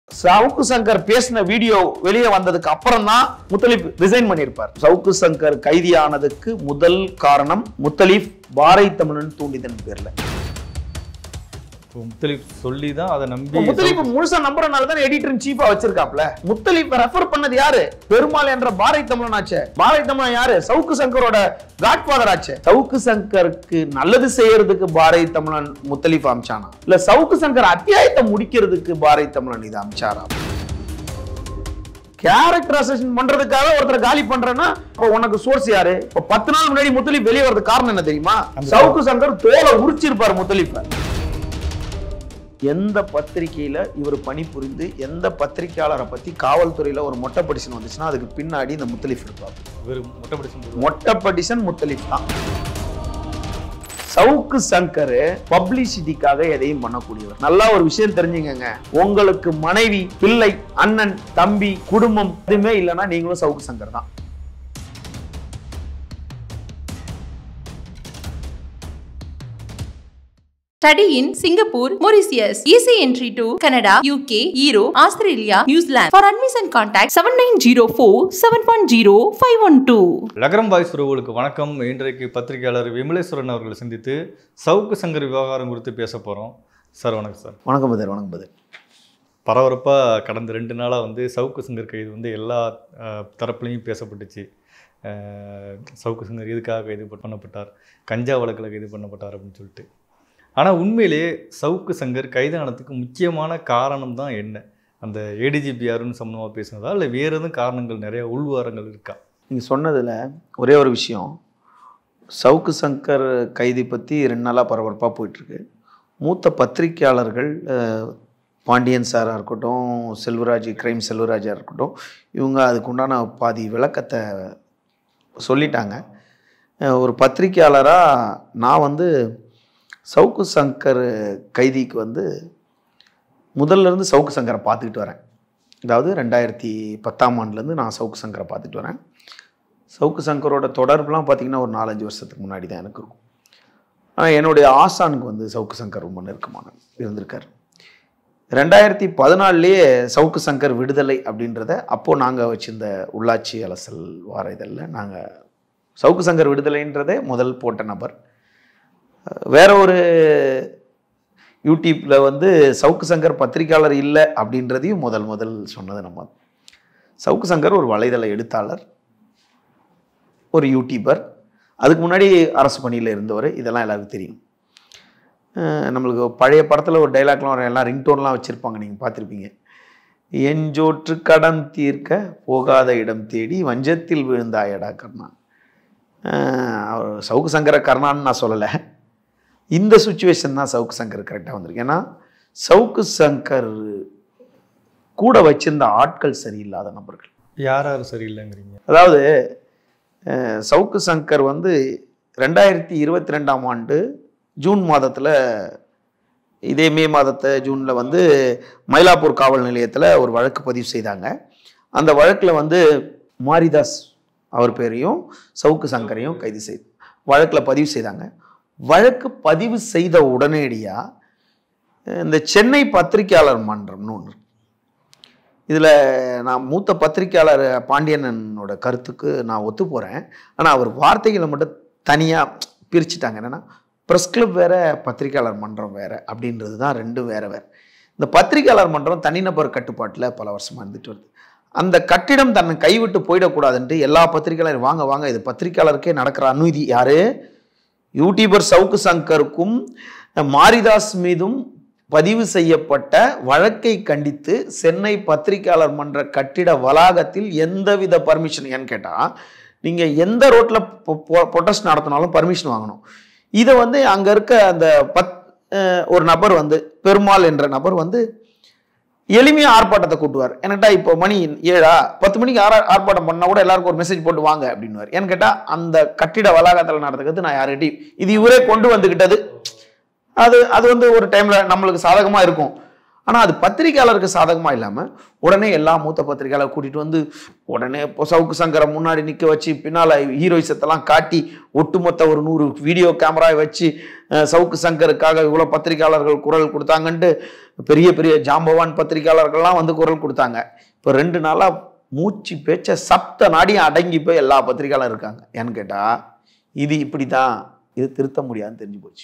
சவுக்கு சங்கர் பேசின வீடியோ வெளியே வந்ததுக்கு அப்புறம் தான் முத்தலீப் ரிசைன் பண்ணியிருப்பார் சவுக்கு சங்கர் கைதியானதுக்கு முதல் காரணம் முத்தலீப் பாரை தமிழன் தூண்டிதன் பேர்ல இப்போ முத்தலீப் சொல்லி தான் அதை நம்பி இப்ப முத்தலீப் முழுசா நம்புறனால தான் எடிட்டர் சீஃபா வச்சிருக்காப்ல முத்தலீப் ரெஃபர் பண்ணது யாரு பெருமாள் என்ற பாரை தமிழன் ஆச்சே பாரை தமிழன் யாரு சவுக்கு சங்கரோட காட்ஃபாதர் ஆச்சே சவுக்கு சங்கருக்கு நல்லது செய்யறதுக்கு பாரை தமிழன் முத்தலீப் அமிச்சானா இல்ல சவுக்கு சங்கர் அத்தியாயத்தை முடிக்கிறதுக்கு பாரை தமிழன் இது அமிச்சாரா கேரக்டர் அசேஷன் பண்றதுக்காக ஒருத்தர் காலி பண்றேன்னா அப்ப உனக்கு சோர்ஸ் யாரு இப்ப பத்து நாள் முன்னாடி முத்தலீப் வெளியே வரது காரணம் என்ன தெரியுமா சவுக்கு சங்கர் தோலை உரிச்சிருப்பாரு முத்தலீப்ப எந்த பத்திரிகையில இவர் பணிபுரிந்து எந்த பத்திரிகையாளரை பத்தி காவல்துறையில ஒரு மொட்டை படிஷன் வந்துச்சுன்னா அதுக்கு பின்னாடி இந்த முத்தலீஃப் இருப்பார் வெறும் மொட்டை படிச்சு மொட்டை படிஷன் முத்தலீஃப் தான் சவுக்கு சங்கர் பப்ளிசிட்டிக்காக எதையும் பண்ணக்கூடியவர் நல்லா ஒரு விஷயம் தெரிஞ்சுக்கங்க உங்களுக்கு மனைவி பிள்ளை அண்ணன் தம்பி குடும்பம் எதுவுமே இல்லைன்னா நீங்களும் சவுக்கு சங்கர் தான் Study in Singapore, Mauritius. Easy entry to Canada, UK, Europe, Australia, New Zealand. For admission contact 7904 710 512. லகரம் வாய்ஸ் உறவுகளுக்கு வணக்கம் இன்றைக்கு பத்திரிகையாளர் விமலேஸ்வரன் அவர்களை சந்தித்து சவுக்கு சங்கர் விவகாரம் குறித்து பேச போகிறோம் சார் வணக்கம் சார் வணக்கம் பதர் வணக்கம் பதர் பரபரப்பாக கடந்த ரெண்டு நாளாக வந்து சவுக்கு சங்கர் கைது வந்து எல்லா அஹ், தரப்புலையும் பேசப்பட்டுச்சு அஹ், சவுக்கு சங்கர் எதுக்காக கைது பண்ணப்பட்டார் கஞ்சா வழக்கில் கைது பண்ணப்பட்டார் அப்படின்னு சொல்லிட்டு ஆனால் உண்மையிலேயே சவுக்கு சங்கர் கைதானதுக்கு முக்கியமான காரணம் தான் என்ன அந்த ஏடிஜிபி யாருன்னு சம்மந்தமாக பேசுனதா இல்லை வேறு எதுவும் காரணங்கள் நிறைய உள்வாரங்கள் இருக்கா நீங்கள் சொன்னதில் ஒரே ஒரு விஷயம் சவுக்கு சங்கர் கைதி பற்றி ரெண்டு நாளாக பரபரப்பாக போயிட்டுருக்கு மூத்த பத்திரிக்கையாளர்கள் அஹ், பாண்டியன் சாராக இருக்கட்டும் செல்வராஜ் கிரைம் செல்வராஜாக இருக்கட்டும் இவங்க அதுக்குண்டான பாதி விளக்கத்தை சொல்லிட்டாங்க அஹ், ஒரு பத்திரிக்கையாளராக நான் வந்து சவுக்கு சங்கர் கைதிக்கு வந்து முதல்ல இருந்து சவுக்கு சங்கரை பார்த்துக்கிட்டு வரேன் அதாவது ரெண்டாயிரத்தி பத்தாம் ஆண்டுலேருந்து நான் சவுக்கு சங்கரை பார்த்துட்டு வரேன் சவுக்கு சங்கரோட தொடர்புலாம் பார்த்தீங்கன்னா ஒரு நாலஞ்சு வருஷத்துக்கு முன்னாடி தான் எனக்கு இருக்கும் ஆனால் என்னுடைய ஆசானுக்கு வந்து சவுக்கு சங்கர் ரொம்ப நெருக்கமான இருந்திருக்கார் ரெண்டாயிரத்தி பதினாலுலேயே சவுக்கு சங்கர் விடுதலை அப்படின்றத அப்போது நாங்கள் வச்சிருந்த உள்ளாட்சி அலசல் வார இதழில் நாங்கள் சவுக்கு சங்கர் விடுதலைன்றதே முதல் போட்ட நபர் வேற ஒரு யூடியூப்பில் வந்து சவுக்கு சங்கர் பத்திரிக்கையாளர் இல்லை அப்படின்றதையும் முதல் முதல் சொன்னது நம்ம சவுக்கு சங்கர் ஒரு வலைதள எழுத்தாளர் ஒரு யூடியூபர் அதுக்கு முன்னாடி அரசு பணியில் இருந்தவர் இதெல்லாம் எல்லாருக்கும் தெரியும் அஹ் நம்மளுக்கு பழைய படத்தில் ஒரு டைலாக்லாம் வரும் எல்லாம் ரிங்டோன்லாம் வச்சுருப்பாங்க நீங்கள் பார்த்துருப்பீங்க எஞ்சோற்று கடன் தீர்க்க போகாத இடம் தேடி வஞ்சத்தில் விழுந்தாயடா கர்ணான் அஹ் அவர் சவுக்கு சங்கர கர்ணான்னு நான் சொல்லலை இந்த சுச்சுவேஷன் தான் சவுக்கு சங்கர் கரெக்டாக வந்திருக்கு ஏன்னா சவுக்கு சங்கர் கூட வச்சிருந்த ஆட்கள் சரியில்லாத நபர்கள் யார் யார் சரியில்லைங்கிறீங்க அதாவது அஹ், சவுக்கு சங்கர் வந்து ரெண்டாயிரத்தி இருபத்தி ரெண்டாம் ஆண்டு ஜூன் மாதத்தில் இதே மே மாதத்தை ஜூனில் வந்து மயிலாப்பூர் காவல் நிலையத்தில் ஒரு வழக்கு பதிவு செய்தாங்க அந்த வழக்கில் வந்து மாரிதாஸ் அவர் பேரையும் சவுக்கு சங்கரையும் கைது செய் வழக்கில் பதிவு செய்தாங்க வழக்கு பதிவு செய்த உடனடியாக இந்த சென்னை பத்திரிகையாளர் மன்றம்னு ஒன்று இதில் நான் மூத்த பத்திரிக்கையாளர் பாண்டியனனோட கருத்துக்கு நான் ஒத்து போகிறேன் ஆனால் அவர் வார்த்தைகளை மட்டும் தனியாக பிரிச்சுட்டாங்க என்னென்னா ப்ரெஸ் கிளப் வேற பத்திரிக்கையாளர் மன்றம் வேற அப்படின்றது தான் ரெண்டும் வேற வேற இந்த பத்திரிக்கையாளர் மன்றம் தனிநபர் கட்டுப்பாட்டில் பல வருஷமாக இருந்துட்டு வருது அந்த கட்டிடம் தன்னை கைவிட்டு போயிடக்கூடாதுன்ட்டு எல்லா பத்திரிக்கையாளரும் வாங்க வாங்க இது பத்திரிக்கையாளருக்கே நடக்கிற அநீதி யாரு யூடியூபர் சவுக்கு சங்கருக்கும் மாரிதாஸ் மீதும் பதிவு செய்யப்பட்ட வழக்கை கண்டித்து சென்னை பத்திரிகையாளர் மன்ற கட்டிட வளாகத்தில் எந்தவித பர்மிஷன் ஏன்னு கேட்டால் நீங்கள் எந்த ரோட்டில் பொட்டஸ்ட் நடத்தினாலும் பர்மிஷன் வாங்கணும் இதை வந்து அங்கே இருக்க அந்த பத் அஹ் ஒரு நபர் வந்து பெருமாள் என்ற நபர் வந்து எளிமையாக ஆர்ப்பாட்டத்தை கூட்டுவார் எனக்கிட்ட இப்போ மணி ஏழா பத்து மணிக்கு ஆரா ஆர்ப்பாட்டம் பண்ணால் கூட எல்லாருக்கும் ஒரு மெசேஜ் போட்டு வாங்க அப்படின்னுவார் ஏன்னு கேட்டால் அந்த கட்டிட வளாகத்தில் நடத்துக்கிறது நான் யார்கிட்டையும் இது இவரே கொண்டு வந்துக்கிட்டது அது அது வந்து ஒரு டைமில் நம்மளுக்கு சாதகமாக இருக்கும் ஆனால் அது பத்திரிகையாளருக்கு சாதகமாக இல்லாமல் உடனே எல்லா மூத்த பத்திரிகையாளர் கூட்டிகிட்டு வந்து உடனே இப்போ சவுக்கு சங்கரை முன்னாடி நிற்க வச்சு பின்னால் ஹீரோயிசத்தெல்லாம் காட்டி ஒட்டுமொத்த ஒரு நூறு வீடியோ கேமராவை வச்சு அஹ், சவுக்கு சங்கருக்காக இவ்வளோ பத்திரிகையாளர்கள் குரல் கொடுத்தாங்கன்ட்டு பெரிய பெரிய ஜாம்பவான் பத்திரிகையாளர்கள்லாம் வந்து குரல் கொடுத்தாங்க இப்போ ரெண்டு நாளாக மூச்சு பேச்ச சப்த நாடியும் அடங்கி போய் எல்லா பத்திரிகையாளரும் இருக்காங்க ஏன்னு கேட்டால் இது இப்படி தான் இது திருத்த முடியாதுன்னு தெரிஞ்சு போச்சு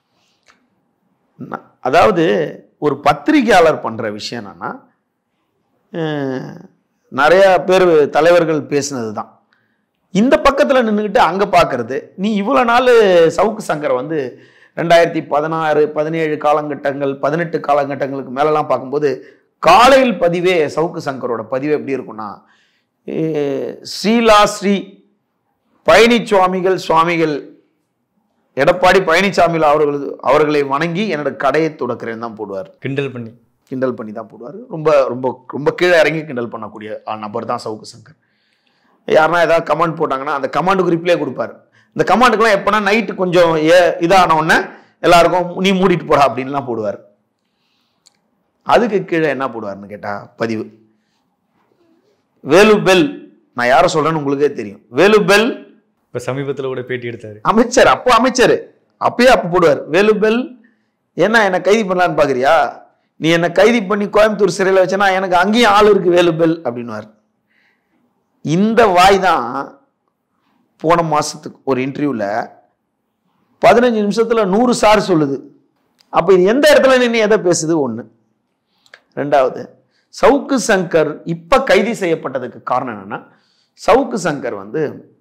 ந- அதாவது ஒரு பத்திரிகையாளர் பண்ணுற விஷயம் என்னன்னா அஹ், நிறைய பேர் தலைவர்கள் பேசினது தான் இந்த பக்கத்தில் நின்றுக்கிட்டு அங்கே பார்க்கறது நீ இவ்வளோ நாள் சவுக்கு சங்கரை வந்து ரெண்டாயிரத்தி பதினாறு பதினேழு காலகட்டங்கள் பதினெட்டு காலகட்டங்களுக்கு மேலெல்லாம் பார்க்கும்போது காலையில் பதிவே சவுக்கு சங்கரோட பதிவு எப்படி இருக்கும்னா அஹ், ஸ்ரீலா ஸ்ரீ பழனிச்சுவாமிகள் சுவாமிகள் எடப்பாடி பழனிசாமிகள் அவர்கள் அவர்களை வணங்கி என்னோட கடையை துடக்கிறேன்னு தான் போடுவார் கிண்டல் பண்ணி கிண்டல் பண்ணி தான் போடுவார் ரொம்ப ரொம்ப ரொம்ப கீழே இறங்கி கிண்டல் பண்ணக்கூடிய ஆள் நபர் தான் சவுக்கு சங்கர் யாருன்னா ஏதாவது கமெண்ட் போட்டாங்கன்னா அந்த கமாண்டுக்கு ரிப்ளை கொடுப்பாரு இந்த கமாண்டுக்கெல்லாம் எப்போனா நைட்டு கொஞ்சம் ஏ இதான உடனே எல்லாருக்கும் நீ மூடிட்டு போடா அப்படின்லாம் போடுவார் அதுக்கு கீழே என்ன போடுவார்னு கேட்டா பதிவு வேலு பெல் நான் யாரை சொல்றேன்னு உங்களுக்கே தெரியும் வேலு பெல் இப்போ சமீபத்தில் கூட பேட்டி எடுத்தாரு அமைச்சர் அப்போ அமைச்சர் அப்பயே அப்போ போடுவார் வேலுபெல் என்ன என்னை கைது பண்ணலான்னு பார்க்குறியா நீ என்னை கைது பண்ணி கோயம்புத்தூர் சிறையில் வச்சனா எனக்கு அங்கேயும் ஆள் இருக்கு வேலுபெல் அப்படின்னுவார் இந்த வாய் தான் போன மாசத்துக்கு ஒரு இன்டர்வியூவில் பதினஞ்சு நிமிஷத்துல நூறு சார் சொல்லுது அப்போ இது எந்த இடத்துல நின்று எதை பேசுது ஒன்று ரெண்டாவது சவுக்கு சங்கர் இப்ப கைது செய்யப்பட்டதுக்கு காரணம் என்னன்னா சவுக்கு சங்கர் வந்து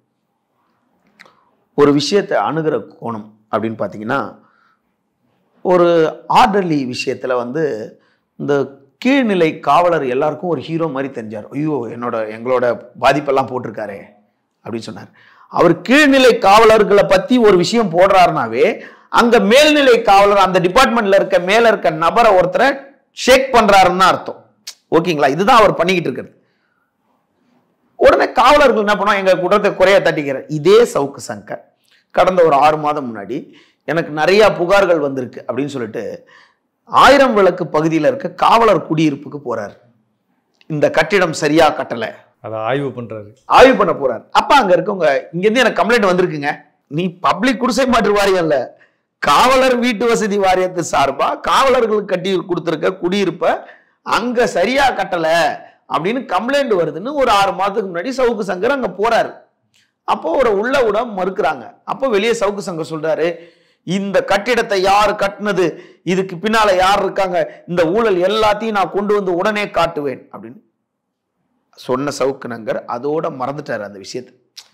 ஒரு விஷயத்தை அணுகிற கோணம் அப்படின்னு பார்த்தீங்கன்னா ஒரு ஆர்டர்லி விஷயத்தில் வந்து இந்த கீழ்நிலை காவலர் எல்லாருக்கும் ஒரு ஹீரோ மாதிரி தெரிஞ்சார் ஐயோ என்னோட எங்களோட பாதிப்பெல்லாம் போட்டிருக்காரே அப்படின்னு சொன்னார் அவர் கீழ்நிலை காவலர்களை பற்றி ஒரு விஷயம் போடுறாருனாவே அங்கே மேல்நிலை காவலர் அந்த டிபார்ட்மெண்ட்ல இருக்க மேல இருக்க நபரை ஒருத்தரை ஷேக் பண்றாருன்னு தான் அர்த்தம் ஓகேங்களா இதுதான் அவர் பண்ணிக்கிட்டு இருக்கிறது உடனே காவலர்கள் என்ன பண்ணுவோம் எங்க குற்றத்தை குறைய தட்டிக்கிறார் இதே சவுக்கு சங்கர் கடந்த ஒரு ஆறு மாதம் முன்னாடி எனக்கு நிறைய புகார்கள் வந்திருக்கு அப்படின்னு சொல்லிட்டு ஆயிரம் விளக்கு பகுதியில் இருக்க காவலர் குடியிருப்புக்கு போறார் இந்த கட்டிடம் சரியா கட்டல அதை ஆய்வு பண்றாரு ஆய்வு பண்ண போறார் அப்ப அங்க இருக்கவங்க இங்க இருந்து எனக்கு கம்ப்ளைண்ட் வந்திருக்குங்க நீ பப்ளிக் குடிசை மாற்று வாரியம் இல்ல காவலர் வீட்டு வசதி வாரியத்து சார்பா காவலர்களுக்கு கட்டி கொடுத்திருக்க குடியிருப்ப அங்க சரியா கட்டல அப்படின்னு கம்ப்ளைண்ட் வருதுன்னு ஒரு ஆறு மாதத்துக்கு முன்னாடி சவுக்கு சங்கர் அங்க போறாரு அப்போ ஒரு உள்ள விட மறுக்கிறாங்க அப்போ வெளியே சவுக்கு சங்கர் சொல்றாரு இந்த கட்டிடத்தை யார் கட்டினது இதுக்கு பின்னால யார் இருக்காங்க இந்த ஊழல் எல்லாத்தையும் நான் கொண்டு வந்து உடனே காட்டுவேன் அப்படின்னு சொன்ன சவுக்கு நங்கர் அதோட மறந்துட்டாரு அந்த விஷயத்தை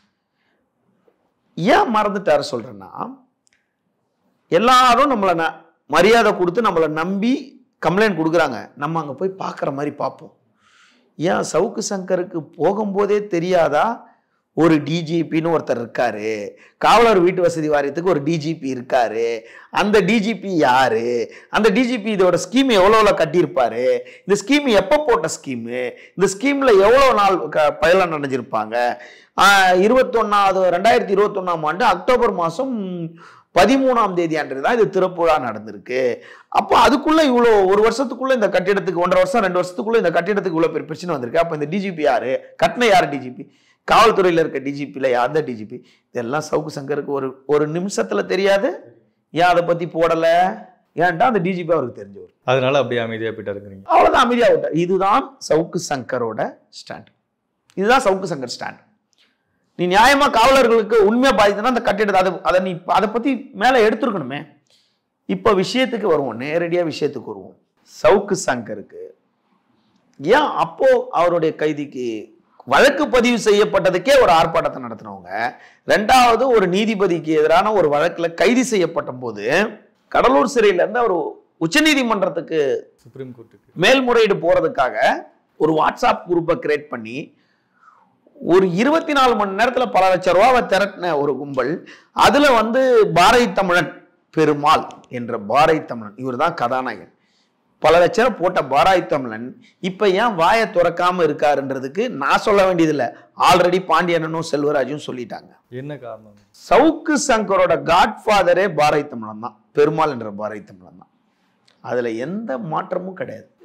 ஏன் மறந்துட்டாரு சொல்றேன்னா எல்லாரும் நம்மளை ந- மரியாதை கொடுத்து நம்மளை நம்பி கம்ப்ளைண்ட் கொடுக்குறாங்க நம்ம அங்கே போய் பார்க்குற மாதிரி பார்ப்போம் ஏன் சவுக்கு சங்கருக்கு போகும்போதே தெரியாதா ஒரு டிஜிபின்னு ஒருத்தர் இருக்காரு காவலர் வீட்டு வசதி வாரியத்துக்கு ஒரு டிஜிபி இருக்காரு அந்த டிஜிபி யாரு அந்த டிஜிபி இதோட ஸ்கீம் எவ்வளோ எவ்வளோ கட்டியிருப்பாரு இந்த ஸ்கீம் எப்போ போட்ட ஸ்கீமு இந்த ஸ்கீம்ல எவ்வளோ நாள் க பயலம் அடைஞ்சிருப்பாங்க இருபத்தொன்னாவது ரெண்டாயிரத்தி இருபத்தொன்னாம் ஆண்டு அக்டோபர் மாதம் பதிமூணாம் தேதி அன்று தான் இது திறப்புழா நடந்திருக்கு அப்போ அதுக்குள்ள இவ்வளோ ஒரு வருஷத்துக்குள்ள இந்த கட்டிடத்துக்கு ஒன்றரை வருஷம் ரெண்டு வருஷத்துக்குள்ள இந்த கட்டிடத்துக்கு இவ்வளோ பெரிய பிரச்சனை வந்திருக்கு அப்போ இந்த டிஜிபி யாரு கட்டின யார் டிஜிபி காவல்துறையில் இருக்க டிஜிபியில் அந்த டிஜிபி இதெல்லாம் சவுக்கு சங்கருக்கு ஒரு ஒரு நிமிஷத்துல தெரியாது ஏன் அதை பத்தி போடல ஏன்டா அந்த டிஜிபி அவருக்கு தெரிஞ்சவர் அதனால அப்படியே அமைதியா போயிட்டாருங்கிறீங்க அவ்வளவுதான் அமைதியா விட்டார் இதுதான் சவுக்கு சங்கரோட ஸ்டாண்ட் இதுதான் சவுக்கு சங்கர் ஸ்டாண்ட் நீ நியாயமா காவலர்களுக்கு உண்மையா பாதித்தனா அந்த கட்டிடத்தை அதை அதை நீ அதை பத்தி மேல எடுத்துருக்கணுமே இப்ப விஷயத்துக்கு வருவோம் நேரடியா விஷயத்துக்கு வருவோம் சவுக்கு சங்கருக்கு ஏன் அப்போ அவருடைய கைதிக்கு வழக்கு பதிவு செய்யப்பட்டதுக்கே ஒரு ஆர்ப்பாட்டத்தை நடத்தினவங்க ரெண்டாவது ஒரு நீதிபதிக்கு எதிரான ஒரு வழக்குல கைது செய்யப்பட்ட போது கடலூர் சிறையில இருந்து அவர் உச்சநீதிமன்றத்துக்கு சுப்ரீம் கோர்ட்டுக்கு மேல்முறையீடு போறதுக்காக ஒரு வாட்ஸ்அப் குரூப்பை கிரியேட் பண்ணி ஒரு இருபத்தி நாலு மணி நேரத்துல பல லட்சம் ரூபாவை திரட்டின ஒரு கும்பல் அதுல வந்து பாரதி தமிழன் பெருமாள் என்ற பாரதி தமிழன் இவர் தான் கதாநாயகன் பல லட்சம் ரூபாய் போட்ட பாராய் தமிழன் இப்ப ஏன் வாயை திறக்காம இருக்காருன்றதுக்கு நான் சொல்ல வேண்டியதில்லை ஆல்ரெடி பாண்டியனனும் செல்வராஜும் சொல்லிட்டாங்க என்ன காரணம் சவுக்கு சங்கரோட காட்ஃபாதரே பாரதி தமிழன் தான் பெருமாள் என்ற பாரதி தமிழன் தான் அதுல எந்த மாற்றமும் கிடையாது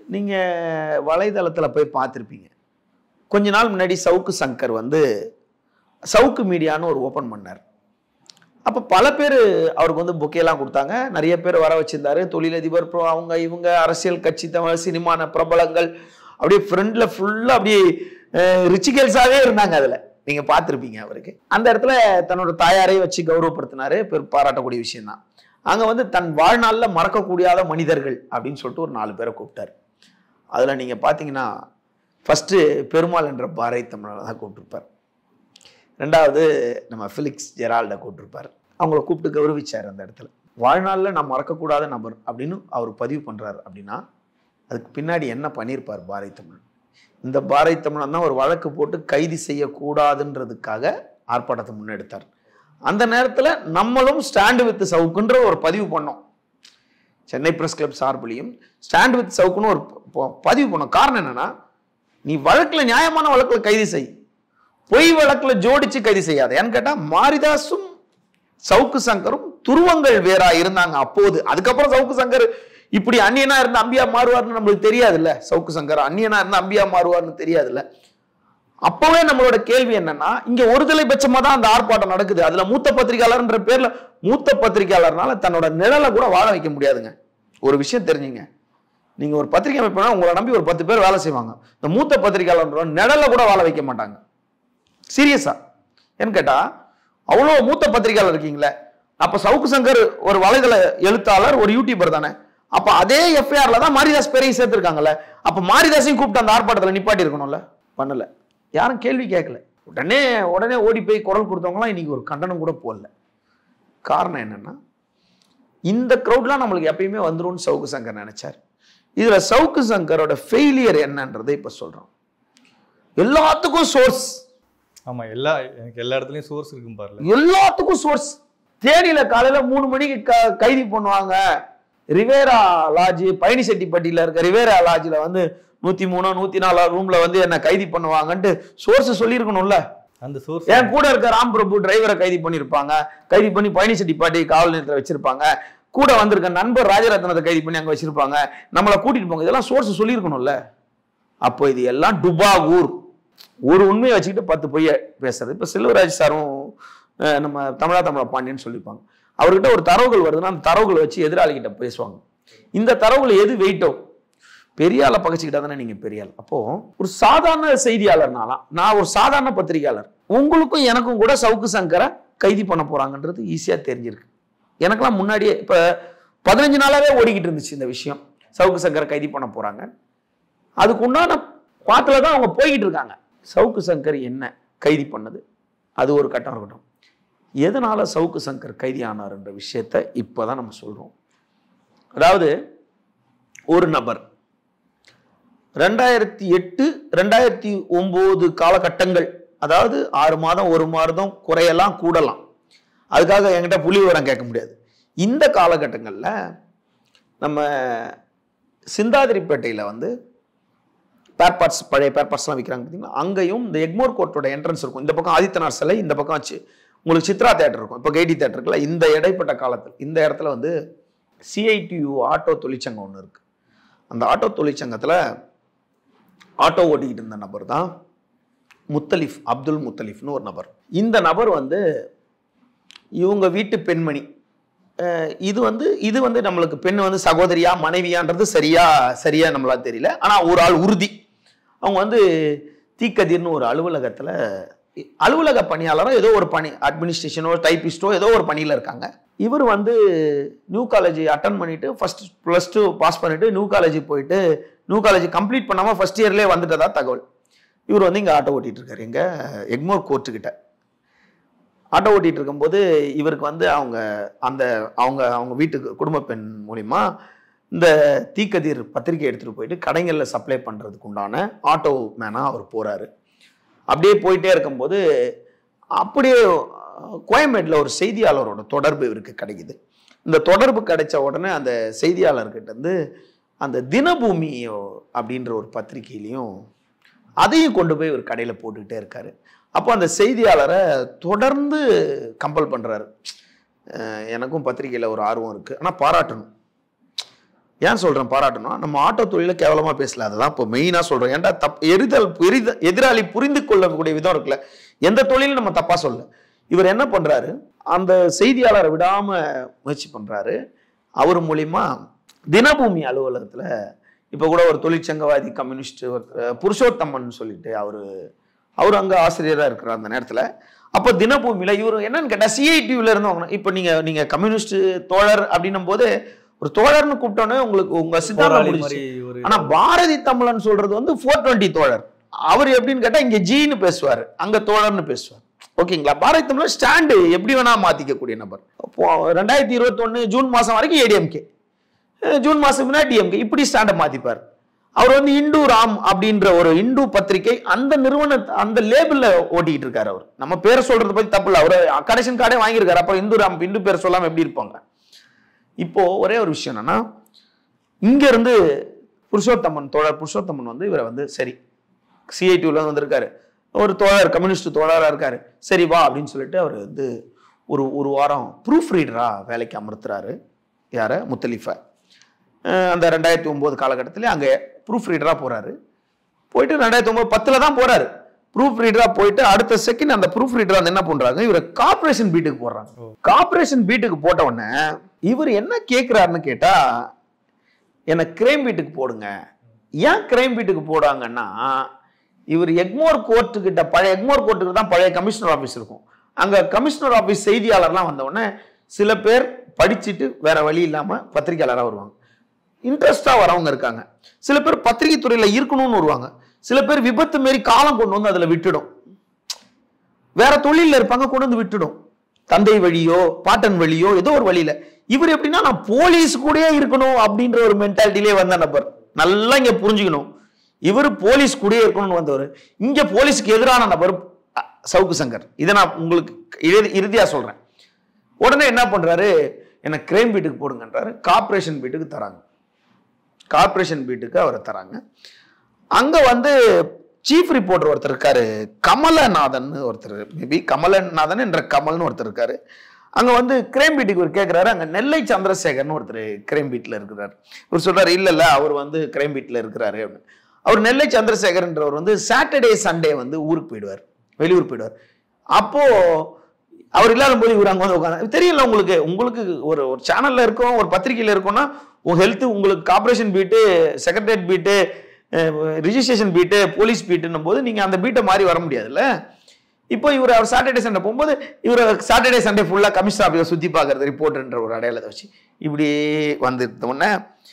நீங்கள் வலைதளத்தில் போய் பார்த்துருப்பீங்க கொஞ்ச நாள் முன்னாடி சவுக்கு சங்கர் வந்து சவுக்கு மீடியான்னு ஒரு ஓப்பன் பண்ணார் அப்போ பல பேர் அவருக்கு வந்து பொக்கேலாம் கொடுத்தாங்க நிறைய பேர் வர வச்சிருந்தாரு தொழிலதிபர் அப்புறம் அவங்க இவங்க அரசியல் கட்சி தமிழ் சினிமான பிரபலங்கள் அப்படியே ஃப்ரெண்டில் ஃபுல்லாக அப்படியே ரிச்சிகல்ஸாகவே இருந்தாங்க அதில் நீங்கள் பார்த்துருப்பீங்க அவருக்கு அந்த இடத்துல தன்னோட தாயாரையும் வச்சு கௌரவப்படுத்தினாரு பெரு பாராட்டக்கூடிய விஷயம்தான் அங்கே வந்து தன் வாழ்நாளில் மறக்கக்கூடியாத மனிதர்கள் அப்படின்னு சொல்லிட்டு ஒரு நாலு பேரை கூப்பிட்டாரு அதில் நீங்கள் பார்த்தீங்கன்னா ஃபஸ்ட்டு பெருமாள் என்ற பாறை தமிழனை தான் கூப்பிட்டுருப்பார் ரெண்டாவது நம்ம ஃபிலிக்ஸ் ஜெரால்டை கூப்பிட்டுருப்பார் அவங்கள கூப்பிட்டு கௌரவிச்சார் அந்த இடத்துல வாழ்நாளில் நான் மறக்கக்கூடாத நபர் அப்படின்னு அவர் பதிவு பண்ணுறாரு அப்படின்னா அதுக்கு பின்னாடி என்ன பண்ணியிருப்பார் பாறை தமிழ் இந்த பாறை தமிழன் தான் ஒரு வழக்கு போட்டு கைது செய்யக்கூடாதுன்றதுக்காக ஆர்ப்பாட்டத்தை முன்னெடுத்தார் அந்த நேரத்தில் நம்மளும் ஸ்டாண்டு வித் சவுக்குன்ற ஒரு பதிவு பண்ணோம் சென்னை பிரஸ் கிளப் சார்பிலையும் ஸ்டாண்ட் வித் சவுக்குன்னு ஒரு ப- பதிவு பண்ணோம் காரணம் என்னன்னா நீ வழக்கில் நியாயமான வழக்கில் கைது செய் பொய் வழக்கில் ஜோடிச்சு கைது செய்யாத ஏன்னு கேட்டால் மாரிதாசும் சவுக்கு சங்கரும் துருவங்கள் வேறா இருந்தாங்க அப்போது அதுக்கப்புறம் சவுக்கு சங்கர் இப்படி அந்நியனா இருந்த அம்பியா மாறுவார்னு நம்மளுக்கு தெரியாதுல்ல சவுக்கு சங்கர் அந்நியனா இருந்த அம்பியா மாறுவார்னு தெரியாதுல்ல அப்பவே நம்மளோட கேள்வி என்னன்னா இங்க ஒருதலை பட்சமா தான் அந்த ஆர்ப்பாட்டம் நடக்குது அதுல மூத்த பத்திரிகையாளர்ன்ற பேர்ல மூத்த பத்திரிகையாளர்னால தன்னோட நிழலை கூட வாழ வைக்க முடியாதுங்க ஒரு விஷயம் தெரிஞ்சுங்க நீங்க ஒரு பத்திரிகை அமைப்புனா உங்களை நம்பி ஒரு பத்து பேர் வேலை செய்வாங்க இந்த மூத்த பத்திரிகையாளர் நிழலை கூட வாழ வைக்க மாட்டாங்க சீரியஸா ஏன்னு கேட்டா அவ்வளோ மூத்த பத்திரிகையாளர் இருக்கீங்களே அப்ப சவுக்கு சங்கர் ஒரு வலைதள எழுத்தாளர் ஒரு யூடியூபர் தானே அப்ப அதே எஃப்ஐஆர்ல தான் மாரிதாஸ் பேரையும் சேர்த்திருக்காங்கல்ல அப்ப மாரிதாஸையும் கூப்பிட்டு அந்த ஆர்ப்பாட்டத்துல நிப்பாட்டி இருக்கணும்ல பண்ணல யாரும் கேள்வி கேட்கல உடனே உடனே ஓடி போய் குரல் கொடுத்தவங்களாம் இன்னைக்கு ஒரு கண்டனம் கூட போடல காரணம் என்னன்னா இந்த க்ரௌட்லாம் நம்மளுக்கு எப்பயுமே வந்துரும்னு சவுக்கு சங்கர் நினைச்சார் இதுல சவுக்கு சங்கரோட ஃபெயிலியர் என்னன்றதை இப்ப சொல்றோம் எல்லாத்துக்கும் சோர்ஸ் ஆமா எல்லா எனக்கு எல்லா இடத்துலயும் சோர்ஸ் இருக்கும் பாருல எல்லாத்துக்கும் சோர்ஸ் தேனியில காலையில மூணு மணிக்கு க- கைது பண்ணுவாங்க ரிவேரா லாட்ஜ் பழனிசெட்டிப்பட்டியில இருக்க ரிவேரா லாட்ஜில் வந்து நூத்தி மூணோ நூத்தி நாலோ ரூம்ல வந்து என்ன கைது பண்ணுவாங்கன்ட்டு சோர்ஸ் சொல்லியிருக்கணும்ல அந்த சோர்ஸ் என் கூட இருக்க ராம் பிரபு டிரைவரை கைது பண்ணியிருப்பாங்க கைது பண்ணி பழனிசெட்டிப்பாட்டி காவல் நிலையத்தில் வச்சிருப்பாங்க கூட வந்திருக்க நண்பர் ராஜரத்னத்தை கைது பண்ணி அங்க வச்சிருப்பாங்க நம்மளை கூட்டிட்டு போங்க இதெல்லாம் சோர்ஸ் சொல்லியிருக்கணும்ல அப்போ இது எல்லாம் டுபா ஊர் ஒரு உண்மையை வச்சுக்கிட்டு பத்து பொய்ய பேசுறது இப்போ செல்வராஜ் சாரும் அஹ், நம்ம தமிழா தமிழா பாண்டியன்னு சொல்லியிருப்பாங்க அவர்கிட்ட ஒரு தரவுகள் வருதுன்னா அந்த தரவுகளை வச்சு எதிராளிகிட்ட பேசுவாங்க இந்த தரவுகள் எது வெயிட்டோ பெரிய ஆளை பகச்சிக்கிட்டா தானே நீங்க பெரிய ஆள் அப்போ ஒரு சாதாரண செய்தியாளர்னாலாம் நான் ஒரு சாதாரண பத்திரிகையாளர் உங்களுக்கும் எனக்கும் கூட சவுக்கு சங்கரை கைது பண்ண போறாங்கன்றது ஈஸியா தெரிஞ்சிருக்கு எனக்கெல்லாம் முன்னாடியே இப்ப பதினஞ்சு நாளாவே ஓடிக்கிட்டு இருந்துச்சு இந்த விஷயம் சவுக்கு சங்கரை கைது பண்ண போறாங்க அதுக்கு உண்டான பாத்துல தான் அவங்க போய்கிட்டு இருக்காங்க சவுக்கு சங்கர் என்ன கைது பண்ணது அது ஒரு கட்டம் இருக்கட்டும் எதனால சவுக்கு சங்கர் கைதி ஆனார்ன்ற விஷயத்த இப்போதான் நம்ம சொல்றோம் அதாவது ஒரு நபர் ரெண்டாயிரத்தி எட்டு ரெண்டாயிரத்தி ஒன்பது காலகட்டங்கள் அதாவது ஆறு மாதம் ஒரு மாதம் குறையலாம் கூடலாம் அதுக்காக என்கிட்ட புலி விவரம் கேட்க முடியாது இந்த காலகட்டங்களில் நம்ம சிந்தாதிரிப்பேட்டையில் வந்து பேர் பார்ட்ஸ் பழைய பேர் பார்ட்ஸ்லாம் விற்கிறாங்க பார்த்தீங்களா அங்கேயும் இந்த எக்மோர் கோர்ட்டோட என்ட்ரன்ஸ் இருக்கும் இந்த பக்கம் ஆதித்தனார் சிலை இந்த பக்கம் ஆச்சு உங்களுக்கு சித்ரா தேட்டர் இருக்கும் இப்போ கைடி தேட்டர் இருக்குல்ல இந்த இடைப்பட்ட காலத்தில் இந்த இடத்துல வந்து சிஐடியு ஆட்டோ தொழிற்சங்கம் ஒன்று இருக்கு அந்த ஆட்டோ தொழிற்சங்கத்தில் ஆட்டோ ஓட்டிக்கிட்டு இருந்த நபர் தான் முத்தலிஃப் அப்துல் முத்தலிஃப்னு ஒரு நபர் இந்த நபர் வந்து இவங்க வீட்டு பெண்மணி அஹ் இது வந்து இது வந்து நம்மளுக்கு பெண் வந்து சகோதரியா மனைவியான்றது சரியா சரியா நம்மளால தெரியல ஆனா ஒரு ஆள் உறுதி அவங்க வந்து தீக்கதிர்னு ஒரு அலுவலகத்துல அலுவலக பணியாளரோ ஏதோ ஒரு பணி அட்மினிஸ்ட்ரேஷனோ டைப்பிஸ்டோ ஏதோ ஒரு பணியில இருக்காங்க இவர் வந்து நியூ காலேஜ் அட்டன் பண்ணிட்டு ஃபர்ஸ்ட் ப்ளஸ் டூ பாஸ் பண்ணிட்டு நியூ காலேஜ் போயிட்டு நியூ காலேஜ் கம்ப்ளீட் பண்ணாம ஃபர்ஸ்ட் இயர்லேயே வந்துட்டதா தகவல் இவர் வந்து இங்க ஆட்டோ ஓட்டிட்டு இருக்காரு எங்க எக்மோர் கோர்ட்டுக்கிட்ட ஆட்டோ ஓட்டிட்டு இருக்கும்போது இவருக்கு வந்து அவங்க அந்த அவங்க அவங்க வீட்டுக்கு குடும்ப பெண் மூலிமா இந்த தீக்கதிர் பத்திரிக்கை எடுத்துட்டு போயிட்டு கடைகளில் சப்ளை பண்றதுக்கு உண்டான ஆட்டோ மேனா அவர் போறாரு அப்படியே போயிட்டே இருக்கும்போது அப்படியே அஹ், கோயம்பேட்டில் ஒரு செய்தியாளரோட தொடர்பு இவருக்கு கிடைக்குது இந்த தொடர்பு கிடைச்ச உடனே அந்த செய்தியாளர்கிட்ட இருந்து அந்த தினபூமி அப்படின்ற ஒரு பத்திரிக்கையிலையும் அதையும் கொண்டு போய் ஒரு கடையில் போட்டுக்கிட்டே இருக்காரு அப்போ அந்த செய்தியாளரை தொடர்ந்து கம்பல் பண்ணுறாரு எனக்கும் பத்திரிக்கையில் ஒரு ஆர்வம் இருக்குது ஆனால் பாராட்டணும் ஏன் சொல்றேன் பாராட்டணும் நம்ம ஆட்டோ தொழில கேவலமா பேசல அதுதான் இப்போ மெயினா சொல்றேன் ஏன்டா தப் எரிதல் எரித எதிராளி புரிந்து கொள்ளக்கூடிய விதம் இருக்குல்ல எந்த தொழிலும் நம்ம தப்பா சொல்ல இவர் என்ன பண்றாரு அந்த செய்தியாளரை விடாம முயற்சி பண்றாரு அவர் மூலியமா தினபூமி அலுவலகத்துல இப்ப கூட ஒரு தொழிற்சங்கவாதி கம்யூனிஸ்ட் ஒருத்தர் புருஷோத்தமன் சொல்லிட்டு அவரு அவர் அங்க ஆசிரியரா இருக்கிறார் அந்த நேரத்துல அப்ப தினபூமியில இவர் என்னன்னு கேட்டா சிஐடியூல இருந்து வாங்கின இப்ப நீங்க நீங்க கம்யூனிஸ்ட் தோழர் அப்படின்னும் போது ஒரு தோழர்னு கூப்பிட்டோன்னே உங்களுக்கு உங்க சித்தாந்தம் போராளி முடிஞ்சுச்சு மாதிரி ஒரு ஆனா பாரதி தமிழன் சொல்றது வந்து ஃபோர் டுவெண்ட்டி தோழர் அவர் எப்படின்னு கேட்டா இங்க ஜின்னு பேசுவார் அங்க தோழர்னு பேசுவார் ஓகேங்களா பாரதி தமிழன் ஸ்டாண்டு எப்படி வேணா மாத்திக்கக்கூடிய நபர் அப்போ ரெண்டாயிரத்தி இருபத்தொன்னு ஜூன் மாசம் வரைக்கும் ஏடிஎம்கே ஜூன் மாசம் முன்னாடி டிஎம்கே இப்படி ஸ்டாண்டை மாத்திப்பார் அவர் வந்து இந்து ராம் அப்படின்ற ஒரு இந்து பத்திரிகை அந்த நிறுவன அந்த லேபிள்ல ஓட்டிக்கிட்டு இருக்காரு அவர் நம்ம பேரை சொல்றத பத்தி தப்பு இல்லை அவர் கனெக்ஷன் கார்டே வாங்கியிருக்காரு அப்புறம் இந்து ராம் இந்து பேர் சொல்லாம எப்படி இருப்பாங்க இப்போ ஒரே ஒரு விஷயம் என்னன்னா இங்க இருந்து புருஷோத்தமன் தோழர் புருஷோத்தமன் வந்து இவரை வந்து சரி சிஐடியூல வந்திருக்காரு ஒரு தோழர் கம்யூனிஸ்ட் தோழரா இருக்காரு சரி வா அப்படின்னு சொல்லிட்டு அவர் வந்து ஒரு ஒரு வாரம் ப்ரூஃப் ரீடரா வேலைக்கு அமர்த்துறாரு யார முத்தலீஃபை அஹ் அந்த ரெண்டாயிரத்தி ஒன்பது காலகட்டத்தில் அங்கே ப்ரூஃப் ரீடரா போறாரு போயிட்டு ரெண்டாயிரத்தி ஒன்பது பத்துல தான் போறாரு ப்ரூஃப் ரீடரா போயிட்டு அடுத்த செகண்ட் அந்த ப்ரூஃப் ரீடரா வந்து என்ன பண்றாங்க இவரை கார்ப்பரேஷன் பீட்டுக்கு போடுறாங்க கார்ப்பரேஷன் பீட்டுக்கு போட்ட உடனே இவர் என்ன கேட்கிறாருன்னு கேட்டா என்னை கிரைம் பீட்டுக்கு போடுங்க ஏன் கிரைம் பீட்டுக்கு போடாங்கன்னா இவர் எக்மோர் கோர்ட்டு கிட்ட பழைய எக்மோர் கோர்ட்டுக்கு தான் பழைய கமிஷனர் ஆஃபீஸ் இருக்கும் அங்க கமிஷனர் ஆஃபீஸ் செய்தியாளர்லாம் வந்த உடனே சில பேர் படிச்சுட்டு வேற வழி இல்லாம பத்திரிகையாளராக வருவாங்க இன்ட்ரெஸ்டா வரவங்க இருக்காங்க சில பேர் பத்திரிகை துறையில இருக்கணும்னு வருவாங்க சில பேர் விபத்து மாரி காலம் கொண்டு வந்து அதுல விட்டுடும் வேற தொழில்ல இருப்பாங்க கொண்டு வந்து விட்டுடும் தந்தை வழியோ பாட்டன் வழியோ ஏதோ ஒரு வழியில இவர் எப்படின்னா நான் போலீஸ் கூடயே இருக்கணும் அப்படின்ற ஒரு மென்டாலிட்டிலே வந்த நபர் நல்லா இங்க புரிஞ்சுக்கணும் இவர் போலீஸ் கூடயே இருக்கணும்னு வந்தவர் இங்க போலீஸ்க்கு எதிரான நபர் அ, சவுக்கு சங்கர் இதை நான் உங்களுக்கு இறுதி- இறுதியா சொல்றேன் உடனே என்ன பண்றாரு என்ன கிரைம் பீட்டுக்கு போடுங்கன்றாரு கார்ப்பரேஷன் பீட்டுக்கு தராங்க கார்ப்பரேஷன் பீட்டுக்கு அவரை தராங்க அங்க வந்து சீஃப் ரிப்போர்ட்டர் ஒருத்தர் இருக்காரு கமலநாதன் ஒருத்தர் மேபி கமலநாதன் என்ற கமல்னு ஒருத்தர் இருக்காரு அங்க வந்து கிரைம் பீட்டுக்கு இவர் கேட்கிறாரு அங்க நெல்லை சந்திரசேகர்னு ஒருத்தர் கிரைம் பீட்ல இருக்கிறார் இவர் சொல்றாரு இல்ல இல்ல அவர் வந்து கிரைம் பீட்ல இருக்கிறாரு அப்படின்னு அவர் நெல்லை சந்திரசேகர்ன்றவர் வந்து சாட்டர்டே சண்டே வந்து ஊருக்கு போயிடுவார் வெளியூர் போயிடுவார் அப்போ அவர் இல்லாத போது இவர் அங்க வந்து உட்காந்து தெரியல உங்களுக்கு உங்களுக்கு ஒரு ஒரு சேனல்ல இருக்கோம் ஒரு பத்திரிக்கையில இருக்கோம்னா உங்க ஹெல்த் உங்களுக்கு corporation beat secretariat beat registration beat police பீட்டுன்னும் போது நீங்க அந்த பீட்டை மாறி வர முடியாதுல்ல இப்போ இவர் அவர் சாட்டர்டே சண்டே போகும்போது இவர் சாட்டர்டே சண்டே ஃபுல்லாக கமிஷனர் ஆஃபீஸை சுற்றி பார்க்கறது ரிப்போர்ட்ன்ற ஒரு அடையாளத்தை வச்சு இப்படியே வந்துருந்த உடனே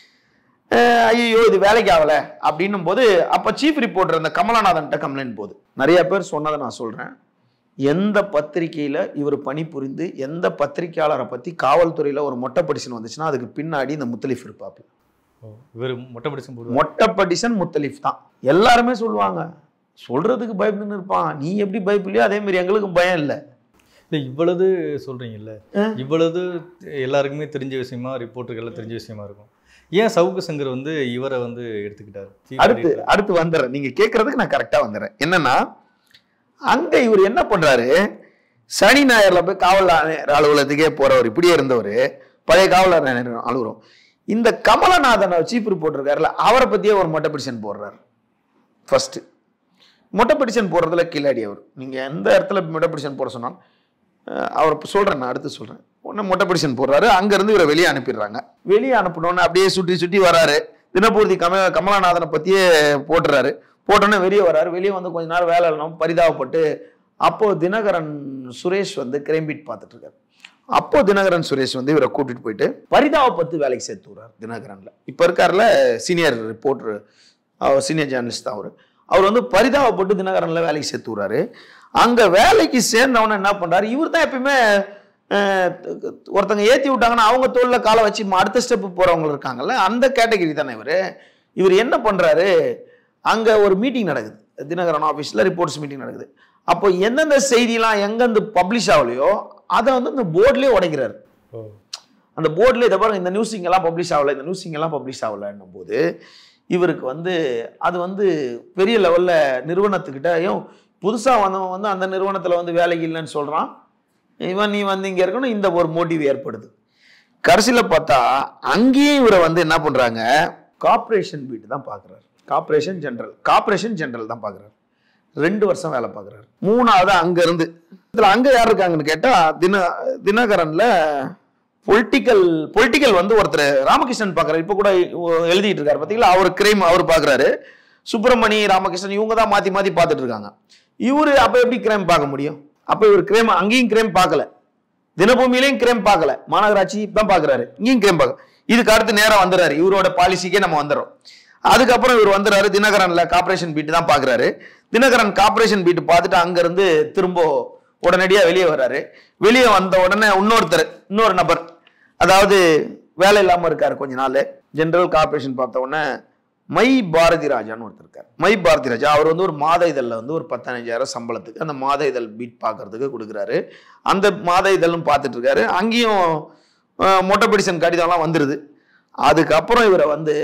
ஐயோ இது வேலைக்கு ஆகலை அப்படின்னும் போது அப்போ சீஃப் ரிப்போர்ட்டர் அந்த கமலநாதன்ட்ட கம்ப்ளைண்ட் போகுது நிறைய பேர் சொன்னதை நான் சொல்கிறேன் எந்த பத்திரிக்கையில் இவர் பணிபுரிந்து எந்த பத்திரிக்கையாளரை பற்றி காவல்துறையில் ஒரு மொட்டை படிஷன் வந்துச்சுன்னா அதுக்கு பின்னாடி இந்த முத்தலீஃப் இருப்பாப்பு ஓ, இவர் மொட்டை படிச்சும் போடுவார் மொட்டை படிஷன் முத்தலீஃப் தான் எல்லாருமே சொல்லுவாங்க சொல்றதுக்கு பயந்துன்னு இருப்பான் நீ எப்படி பயப்பில்லையோ அதே மாதிரி எங்களுக்கும் பயம் இல்லை இல்லை இவ்வளவு சொல்றீங்கல்ல ஆ. இவ்வளவு எல்லாருக்குமே தெரிஞ்ச விஷயமா ரிப்போர்ட்டர்கள் தெரிஞ்ச விஷயமா இருக்கும் ஏன் சவுக்கு சங்கர் வந்து இவரை வந்து எடுத்துக்கிட்டாரு Chief அடுத்து editor. அடுத்து வந்துடுறேன் நீங்க கேட்கறதுக்கு நான் கரெக்டா வந்துடுறேன் என்னன்னா அங்க இவர் என்ன பண்றாரு சனி ஞாயிறுல போய் காவல் ஆணையர் அலுவலகத்துக்கே போறவர் இப்படியே இருந்தவர் பழைய காவல் ஆணையர் அலுவலகம் இந்த கமலநாதன் சீஃப் ரிப்போர்ட் இருக்காருல்ல அவரை பத்தியே ஒரு மொட்டை பிடிஷன் போடுறாரு ஃபர்ஸ்ட் மொட்டை பிடிஷன் போடுறதுல கில்லாடி அவர் நீங்க எந்த இடத்துல மொட்டை பிடிஷன் போட சொன்னாலும் அஹ், அவர் இப்ப சொல்றேன் நான் அடுத்து சொல்றேன் உடனே மொட்டை பிடிஷன் போடுறாரு அங்க இருந்து இவரை வெளியே அனுப்பிடுறாங்க வெளியே அனுப்பினோடனே அப்படியே சுற்றி சுற்றி வராரு தினபூர்த்தி கம கமலநாதனை பத்தியே போட்டுறாரு போட்டோன்னே வெளியே வராரு வெளியே வந்து கொஞ்ச நேரம் வேலை இல்லாம பரிதாபப்பட்டு அப்போ தினகரன் சுரேஷ் வந்து கிரைம் பீட் பார்த்துட்டு இருக்காரு அப்போ தினகரன் சுரேஷ் வந்து இவரை கூட்டிட்டு போயிட்டு பரிதாபப்பட்டு வேலைக்கு சேர்த்து விடுறாரு தினகரன்ல இப்ப இருக்காருல சீனியர் ரிப்போர்ட்டர் அவர் சீனியர் ஜேர்னலிஸ்ட் தான் அவர் அவர் வந்து பரிதாபப்பட்டு தினகரன்ல வேலைக்கு சேர்த்து விடுறாரு அங்க வேலைக்கு சேர்ந்தவன என்ன பண்றாரு இவர் தான் எப்பயுமே அஹ், ஒருத்தங்க ஏத்தி விட்டாங்கன்னா அவங்க தோல்ல காலை வச்சு ம- அடுத்த ஸ்டெப் போறவங்க இருக்காங்கல்ல அந்த கேட்டகரி தானே இவர் இவர் என்ன பண்றாரு அங்க ஒரு மீட்டிங் நடக்குது தினகரன் ஆஃபீஸில் ரிப்போர்ட்ஸ் மீட்டிங் நடக்குது அப்போ எந்தெந்த செய்திலாம் எங்கேருந்து பப்ளிஷ் ஆகலையோ அதை வந்து இந்த போர்ட்லேயே உடைக்கிறாரு ஓ அந்த போர்டில் இதை பாருங்க இந்த நியூஸ் எல்லாம் பப்ளிஷ் ஆகல இந்த நியூஸ் எல்லாம் பப்ளிஷ் ஆகலன்னும் போது இவருக்கு வந்து அது வந்து பெரிய லெவலில் நிறுவனத்துக்கிட்ட ஐயோ புதுசாக வந்தவன் வந்து அந்த நிறுவனத்தில் வந்து வேலைக்கு இல்லைன்னு சொல்கிறான் இவன் நீ வந்து இங்கே இருக்கணும் இந்த ஒரு மோட்டிவ் ஏற்படுது கடைசியில் பார்த்தா அங்கேயும் இவரை வந்து என்ன பண்றாங்க கார்ப்பரேஷன் பீட் தான் பார்க்குறாரு கார்ப்பரேஷன் ஜெனரல் கார்ப்பரேஷன் ஜெனரல் தான் பார்க்குறாரு ரெண்டு வருஷம் வேலை பார்க்குறாரு மூணாவது அங்க இருந்து இதுல அங்க யார் இருக்காங்கன்னு கேட்டா தின தினகரன்ல பொலிட்டிக்கல் பொலிட்டிக்கல் வந்து ஒருத்தர் ராமகிருஷ்ணன் பார்க்குறாரு இப்போ கூட எழுதிட்டு இருக்காரு பார்த்தீங்களா அவர் கிரைம் அவர் பார்க்குறாரு சுப்பிரமணி ராமகிருஷ்ணன் இவங்க தான் மாற்றி மாற்றி பார்த்துட்டு இருக்காங்க இவர் அப்போ எப்படி கிரைம் பார்க்க முடியும் அப்போ இவர் கிரைம் அங்கேயும் கிரைம் பார்க்கல தினபூமியிலையும் கிரைம் பார்க்கல மாநகராட்சி தான் பார்க்குறாரு இங்கேயும் கிரைம் பார்க்கல இதுக்கு அடுத்து நேரம் வந்துடுறாரு இவரோட பாலிசிக்கே நம்ம வந்துடுறோம் அதுக்கப்புறம் இவர் வந்துடுறாரு தினகரன்ல கார்ப்பரேஷன் பீட்டு தான் பார்க்குறாரு தினகரன் கார்ப்பரேஷன் பீட்டு பார்த்துட்டு அங்கேருந்து திரும்ப உடனடியாக வெளியே வர்றாரு வெளியே வந்த உடனே இன்னொருத்தர் இன்னொரு நபர் அதாவது வேலை இல்லாமல் இருக்காரு கொஞ்ச நாள் ஜெனரல் கார்ப்பரேஷன் பார்த்த உடனே மை பாரதி ராஜான்னு ஒருத்தர் இருக்கார் மை பாரதி ராஜா அவர் வந்து ஒரு மாத இதழில் வந்து ஒரு பதினஞ்சாயிரம் சம்பளத்துக்கு அந்த மாத இதழ் பீட் பார்க்கறதுக்கு கொடுக்குறாரு அந்த மாத இதழும் பார்த்துட்டு இருக்காரு அங்கேயும் அஹ், மொட்டை பிடிசன் கடிதம்லாம் வந்துடுது அதுக்கப்புறம் இவரை வந்து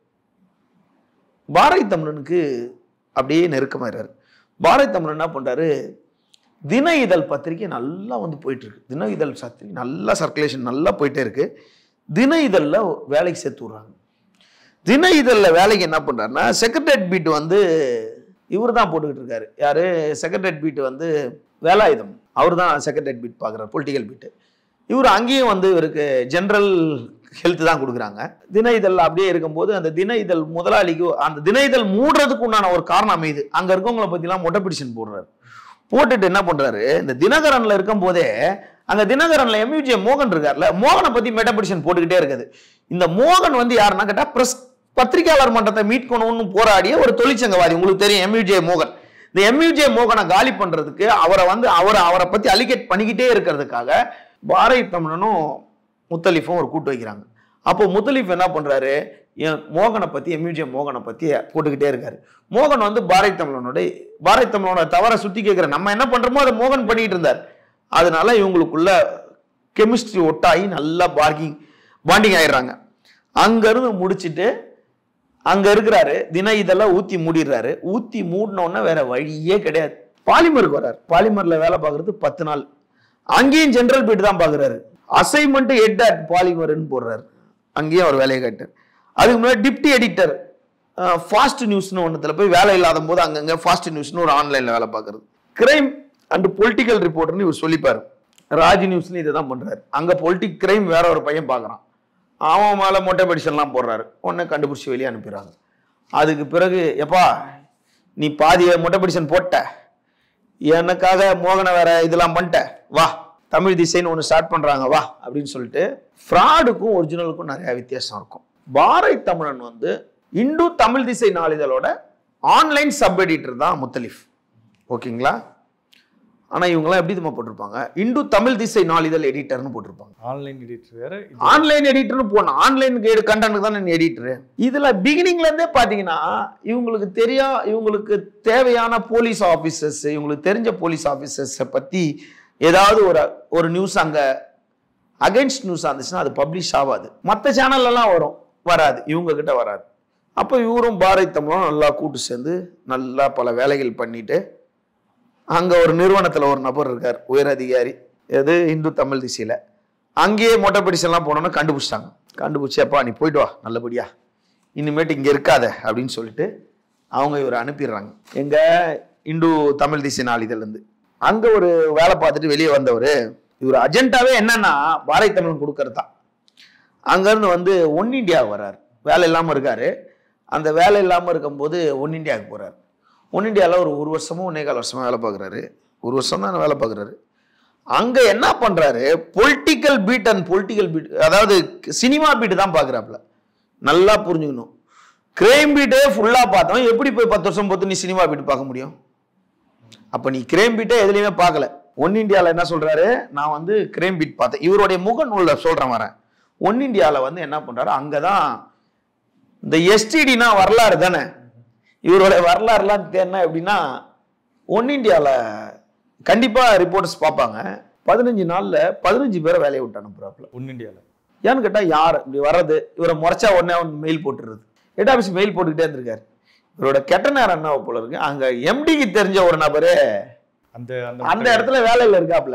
பாரதி தமிழனுக்கு அப்படியே நெருக்கமாயிறாரு பாரதி தமிழன் என்ன பண்றாரு தின இதழ் பத்திரிக்கை நல்லா வந்து போயிட்டு இருக்கு தின இதழ் பத்திரிக்கை நல்லா சர்க்குலேஷன் நல்லா போயிட்டே இருக்கு தின இதழில் வேலைக்கு சேர்த்து விட்றாங்க தின இதழில் வேலைக்கு என்ன பண்றாருன்னா செக்ரட்டரியேட் பீட் வந்து இவர் தான் போட்டுக்கிட்டு இருக்காரு யாரு செக்ரட்டரியேட் பீட் வந்து வேலாயுதம் அவர் தான் செக்ரட்டரியேட் பீட் பார்க்குறாரு பொலிட்டிக்கல் பீட்டு இவர் அங்கேயும் வந்து இவருக்கு ஜென்ரல் ஹெல்த் தான் கொடுக்குறாங்க தின இதழ் அப்படியே இருக்கும்போது அந்த தின இதழ் முதலாளிக்கு அந்த தின இதழ் மூடுறதுக்கு உண்டான ஒரு காரணம் அமையுது அங்க இருக்கவங்களை பத்திலாம் மொட்டை பிடிஷன் போடுறாரு போட்டுட்டு என்ன பண்றாரு இந்த தினகரன்ல இருக்கும் போதே அங்க தினகரன்ல எம்யூஜே மோகன் இருக்கார்ல மோகனை பத்தி மெட்டபிடிஷன் போட்டுக்கிட்டே இருக்குது இந்த மோகன் வந்து யாருன்னா கேட்டா பிரஸ் பத்திரிகையாளர் மன்றத்தை மீட் பண்ணணும்னு போராடிய ஒரு தொழிற்சங்கவாதி உங்களுக்கு தெரியும் எம்யூஜே மோகன் இந்த எம்யூஜே மோகனை காலி பண்றதுக்கு அவரை வந்து அவரை அவரை பத்தி அலிகேட் பண்ணிக்கிட்டே இருக்கிறதுக்காக பாரதி தமிழனும் முத்தலிஃபும் ஒரு கூட்டு வைக்கிறாங்க அப்போ முத்தலிஃப் என்ன பண்றாரு என் மோகனை பத்தி எம்யூஜே மோகனை பத்தி போட்டுக்கிட்டே இருக்காரு மோகன் வந்து பாரதி தமிழனோட பாரதி தமிழனோட தவற சுத்தி கேட்கிற நம்ம என்ன பண்றோமோ அதை மோகன் பண்ணிட்டு இருந்தார் அதனால இவங்களுக்குள்ள கெமிஸ்ட்ரி ஒட்டாகி நல்லா பார்க்கிங் பாண்டிங் ஆயிடுறாங்க அங்கிருந்து முடிச்சிட்டு அங்க இருக்கிறாரு தின இதெல்லாம் ஊத்தி மூடிடுறாரு ஊத்தி மூடின உடனே வேற வழியே கிடையாது பாலிமருக்கு வர்றாரு பாலிமர்ல வேலை பார்க்கறது பத்து நாள் அங்கேயும் ஜெனரல் பீட் தான் பார்க்கறாரு அசைன்மெண்ட் ஹெட் அட் பாலிமர்னு போடுறாரு அங்கேயும் அவர் வேலையை காட்டார் அதுக்கு முன்னாடி டிப்டி எடிட்டர் ஃபாஸ்ட் நியூஸ்னு ஒன்றுத்துல போய் வேலை இல்லாத போது அங்கங்க ஃபாஸ்ட் நியூஸ்னு ஒரு ஆன்லைன்ல வேலை பார்க்கறது கிரைம் அண்ட் பொலிட்டிக்கல் ரிப்போர்ட்டர்னு இவர் சொல்லிப்பாரு ராஜ் நியூஸ்னு இதை தான் பண்றாரு அங்க பொலிட்டிக் கிரைம் வேற ஒரு பையன் பார்க்கறான் அவன் மேல மொட்டை மெடிசன்லாம் போடுறாரு உடனே கண்டுபிடிச்சி வெளியே அனுப்பிடுறாங்க அதுக்கு பிறகு எப்பா நீ பாதிய மொட்டை மெடிசன் போட்ட எனக்காக மோகன வேற இதெல்லாம் பண்ணிட்ட வா தமிழ் திசைன்னு ஒன்று ஸ்டார்ட் பண்றாங்க வா அப்படின்னு சொல்லிட்டு ஃப்ராடுக்கும் ஒரிஜினலுக்கும் நிறைய வித்தியாசம் இருக்கும் பாரதி தமிழன் வந்து இந்து தமிழ் திசை நாளிதழோட ஆன்லைன் சப் எடிட்டர் தான் முத்தலிஃப் ஓகேங்களா ஆனா இவங்கெல்லாம் எப்படி தெரியுமா போட்டிருப்பாங்க இந்து தமிழ் திசை நாளிதழ் எடிட்டர்னு போட்டிருப்பாங்க ஆன்லைன் எடிட்டர் வேற இது ஆன்லைன் எடிட்டர்னு போனோம் ஆன்லைன் கண்டென்ட் தான் எடிட்டர் இதுல பிகினிங்ல இருந்தே பாத்தீங்கன்னா இவங்களுக்கு தெரியும் இவங்களுக்கு தேவையான போலீஸ் ஆபீசர்ஸ் இவங்களுக்கு தெரிஞ்ச போலீஸ் ஆபீசர்ஸ் பத்தி ஏதாவது ஒரு ஒரு நியூஸ் அங்க அகைன்ஸ்ட் நியூஸ் இருந்துச்சுன்னா அது பப்ளிஷ் ஆகாது மற்ற சேனல்லாம் வரும் வராது இவங்க கிட்ட வராது அப்போ இவரும் பாரதி தமிழும் நல்லா கூட்டு சேர்ந்து நல்லா பல வேலைகள் பண்ணிட்டு அங்க ஒரு நிறுவனத்துல ஒரு நபர் இருக்கார் உயர் அதிகாரி எது இந்து தமிழ் திசையில அங்கேயே மொட்டை பிடிச்செல்லாம் போனோன்னு கண்டுபிடிச்சிட்டாங்க கண்டுபிடிச்சி அப்பா நீ போயிட்டு வா நல்லபடியா இனிமேட்டு இங்க இருக்காத அப்படின்னு சொல்லிட்டு அவங்க இவரை அனுப்பிடுறாங்க எங்க இந்து தமிழ் திசை நாளிதழ்லேருந்து அங்க ஒரு வேலை பார்த்துட்டு வெளியே வந்தவர் இவர் அஜெண்டாவே என்னன்னா பாரதி தமிழன் கொடுக்கறது தான் அங்கேருந்து வந்து ஒன் இந்தியா வர்றாரு வேலை இல்லாமல் இருக்காரு அந்த வேலை இல்லாமல் இருக்கும்போது ஒன் இந்தியாவுக்கு போறாரு ஒன் இந்தியாவில் ஒரு ஒரு வருஷமோ ஒன்னே கால் வருஷமா வேலை பார்க்குறாரு ஒரு வருஷம் தான் வேலை பார்க்குறாரு அங்க என்ன பண்றாரு political beat and political beat அதாவது சினிமா பீட் தான் பார்க்குறாப்புல நல்லா புரிஞ்சுக்கணும் கிரைம் பீட்டே ஃபுல்லா பார்த்தோம் எப்படி போய் பத்து வருஷம் பொறுத்து நீ சினிமா பீட் பார்க்க முடியும் அப்ப நீ கிரைம் பீட்டே எதுலையுமே பார்க்கல ஒன் இந்தியாவில் என்ன சொல்றாரு நான் வந்து கிரைம் பீட் பார்த்தேன் இவருடைய முகநூல்ல சொல்றேன் வரேன் ஒன் இந்தியாவில் வந்து என்ன பண்றாரு அங்கதான் இந்த எஸ்டிடினா வரலாறு தானே இவருடைய வரலாறுலாம் தேர்னா எப்படின்னா ஒன் இந்தியாவில் கண்டிப்பாக ரிப்போர்ட்டர்ஸ் பார்ப்பாங்க பதினஞ்சு நாளில் பதினஞ்சு பேரை வேலையை விட்டு அனுப்புறாப்புல ஒன் இந்தியாவில் ஏன்னு கேட்டால் யார் இப்படி வர்றது இவரை முறைச்சா உடனே அவன் மெயில் போட்டுருது ஹெட் ஆஃபீஸ் மெயில் போட்டுக்கிட்டே இருந்திருக்காரு இவரோட கெட்ட நேரம் என்ன போல இருக்கு அங்கே எம்டிக்கு தெரிஞ்ச ஒரு நபரு அந்த அந்த அந்த இடத்துல வேலையில் இருக்காப்புல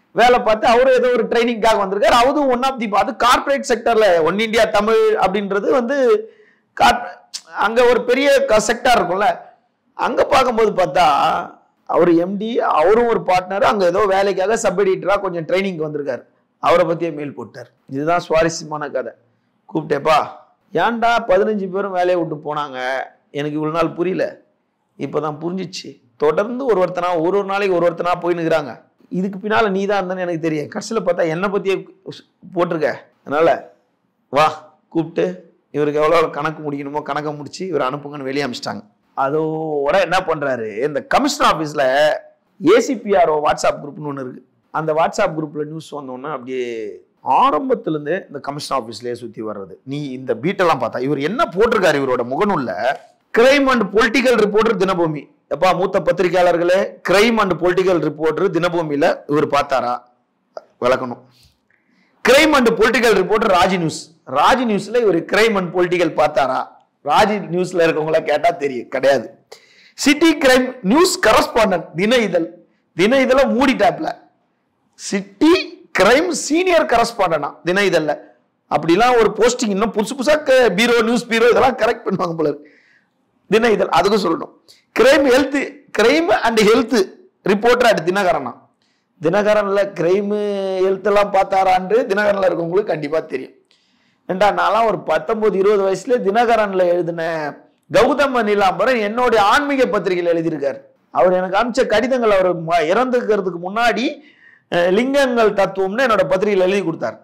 வேலை பார்த்து அவரும் ஏதோ ஒரு ட்ரைனிங்காக வந்திருக்காரு அவரும் ஒன் ஆஃப் தி அது கார்ப்பரேட் செக்டர்ல ஒன் இந்தியா தமிழ் அப்படின்றது வந்து கார்ப்- அங்க ஒரு பெரிய செக்டார் இருக்கும்ல அங்க பார்க்கும்போது பார்த்தா அவர் எம்டி அவரும் ஒரு பார்ட்னர் அங்க ஏதோ வேலைக்காக சப் எடிட்டரா கொஞ்சம் ட்ரைனிங் வந்திருக்காரு அவரை பத்தியே மெயில் போட்டார் இதுதான் சுவாரஸ்யமான கதை கூப்பிட்டேப்பா ஏன்டா பதினஞ்சு பேரும் வேலையை விட்டு போனாங்க எனக்கு இவ்வளவு நாள் புரியல இப்பதான் புரிஞ்சிச்சு தொடர்ந்து ஒரு ஒருத்தனா ஒரு ஒரு நாளைக்கு ஒரு ஒருத்தனா போய் நிற்கிறாங்க இதுக்கு பின்னால நீ தான் இருந்தேன்னு எனக்கு தெரியும் கடைசியில் பார்த்தா என்னை பத்தியே போட்டிருக்க அதனால வா கூப்பிட்டு இவருக்கு எவ்வளோ கணக்கு முடிக்கணுமோ கணக்கை முடிச்சு இவர் அனுப்புங்கன்னு வெளியே அமிச்சிட்டாங்க அதோட என்ன பண்றாரு இந்த கமிஷனர் ஆஃபீஸில் ஏசிபிஆர்ஓ வாட்ஸ்அப் குரூப்னு ஒன்று இருக்கு அந்த வாட்ஸ்அப் குரூப்ல நியூஸ் வந்தோன்னே அப்படியே ஆரம்பத்திலேருந்தே இந்த கமிஷனர் ஆஃபீஸ்லயே சுற்றி வர்றது நீ இந்த பீட்டெல்லாம் பார்த்தா இவர் என்ன போட்டிருக்காரு இவரோட முகநூல்ல crime and political reporter Dinaboomi எப்பா மூத்த பத்திரிகையாளர்களே கிரைம் அண்ட் பொலிட்டிக்கல் ரிப்போர்ட்டர் தினபூமியில இவர் பார்த்தாரா விளக்கணும் crime and political reporter Raji news Raji நியூஸ்ல இவர் கிரைம் அண்ட் பொலிட்டிக்கல் பார்த்தாரா ராஜி நியூஸ்ல இருக்கவங்கள கேட்டா தெரியும் கிடையாது city crime news correspondent Dina Ithazh Dina இதழ மூடிட்டாப்ல சிட்டி கிரைம் சீனியர் கரஸ்பாண்டனா தின இதழ்ல அப்படிலாம் ஒரு போஸ்டிங் இன்னும் புதுசு புதுசா க- பீரோ நியூஸ் பீரோ இதெல்லாம் கரெக்ட் பண்ணுவாங்க போல இருக்கு. தின இதழ் அதுக்கும் சொல்லணும் crime health crime and health reporter at தினகரனா தினகரன்ல கிரைம் ஹெல்த் எல்லாம் பார்த்தாரான்னு தினகரன்ல இருக்கவங்களுக்கு கண்டிப்பா தெரியும் ஏண்டா நான்லாம் ஒரு பத்தொன்பது இருபது வயசுல தினகரன்ல எழுதின கௌதம நீலாம்பரம் என்னுடைய ஆன்மீக பத்திரிகையில் எழுதியிருக்காரு அவர் எனக்கு அனுப்பிச்ச கடிதங்கள் அவர் ம- இறந்துக்கிறதுக்கு முன்னாடி அஹ், லிங்கங்கள் தத்துவம்னு என்னோட பத்திரிகையில் எழுதி கொடுத்தார்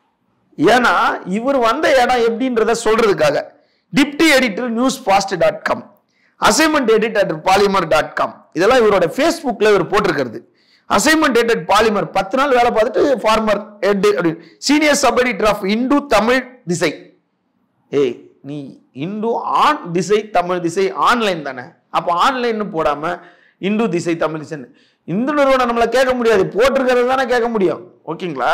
ஏன்னா இவர் வந்த இடம் எப்படின்றத சொல்றதுக்காக deputy editor news fast dot com assignment edit at Polimer dot com இதெல்லாம் இவரோட ஃபேஸ்புக்கில் இவர் போட்டிருக்கிறது அசைன்மெண்ட் எடிட் பாலிமர் பத்து நாள் வேலை பார்த்துட்டு ஃபார்மர் எட் அப்படின்னு senior sub editor of Hindu Tamil Thisai ஏய் நீ இந்து ஆன் திசை தமிழ் திசை ஆன்லைன் தானே அப்போ ஆன்லைன் போடாம இந்து திசை தமிழ் திசைன்னு இந்து நிறுவனம் நம்மளை கேட்க முடியாது போட்டிருக்கிறது தானே கேட்க முடியும் ஓகேங்களா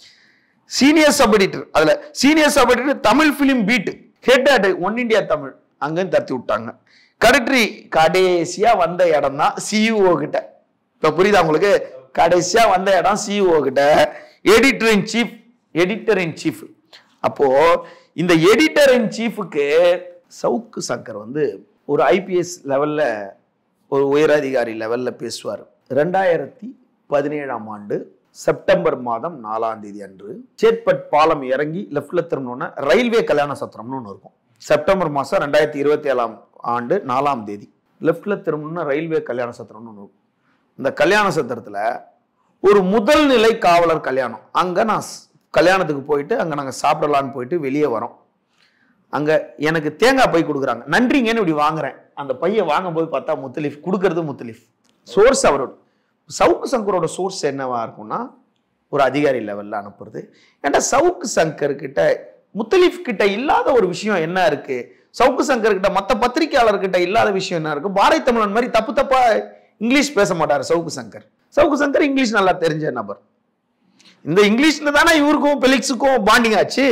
சீனியர் சப் எடிட்டர் அதுல senior sub editor Tamil film beat head at one India Tamil அங்கேயும் தத்தி விட்டாங்க கரெக்டரி கடைசியா வந்த இடம் தான் சிஇஓ கிட்ட இப்ப புரியுதா உங்களுக்கு கடைசியா வந்த இடம் சிஇஓ கிட்ட editor in chief editor in chief அப்போ இந்த எடிட்டர் இன் சீஃபுக்கு சவுக்கு சங்கர் வந்து ஒரு ஐபிஎஸ் லெவல்ல ஒரு உயரதிகாரி லெவல்ல பேசுவார் ரெண்டாயிரத்தி பதினேழாம் ஆண்டு செப்டம்பர் மாதம் நாலாம் தேதி அன்று சேட்பட் பாலம் இறங்கி லெஃப்ட்ல திரும்பினோன்னா ரயில்வே கல்யாண சத்திரம்னு ஒன்று இருக்கும் செப்டம்பர் மாதம் ரெண்டாயிரத்தி இருபத்தி ஏழாம் ஆண்டு நாலாம் தேதி லெஃப்ட்ல திரும்பணும்னா ரயில்வே கல்யாண சத்திரம்னு ஒன்று இருக்கும் இந்த கல்யாண சத்திரத்துல ஒரு முதல் நிலை காவலர் கல்யாணம் அங்க நான் ஸ்- கல்யாணத்துக்கு போயிட்டு அங்க நாங்க சாப்பிடலான்னு போயிட்டு வெளியே வரோம் அங்க எனக்கு தேங்காய் பை கொடுக்குறாங்க நன்றிங்கன்னு இப்படி வாங்குறேன் அந்த பையை வாங்கும்போது பார்த்தா முத்தலிஃப் கொடுக்கறது முத்தலிஃப் சோர்ஸ் அவரோட சவுக்கு சங்கரோட சோர்ஸ் என்னவா இருக்கும்னா ஒரு அதிகாரி லெவல்ல அனுப்புறது ஏன்டா சவுக்கு சங்கர் கிட்ட முத்தலிஃப் கிட்ட இல்லாத ஒரு விஷயம் என்ன இருக்கு சவுக்கு சங்கர் கிட்ட மற்ற பத்திரிகையாளர் கிட்ட இல்லாத விஷயம் என்ன இருக்கு பாரதி தமிழன் மாதிரி தப்பு தப்பா இங்கிலீஷ் பேச மாட்டாரு சவுக்கு சங்கர் சவுக்கு சங்கர் இங்கிலீஷ் நல்லா தெரிஞ்ச நபர் இந்த இங்கிலீஷ்ல தானே இவருக்கும் பெலிக்ஸுக்கும் பாண்டிங் ஆச்சு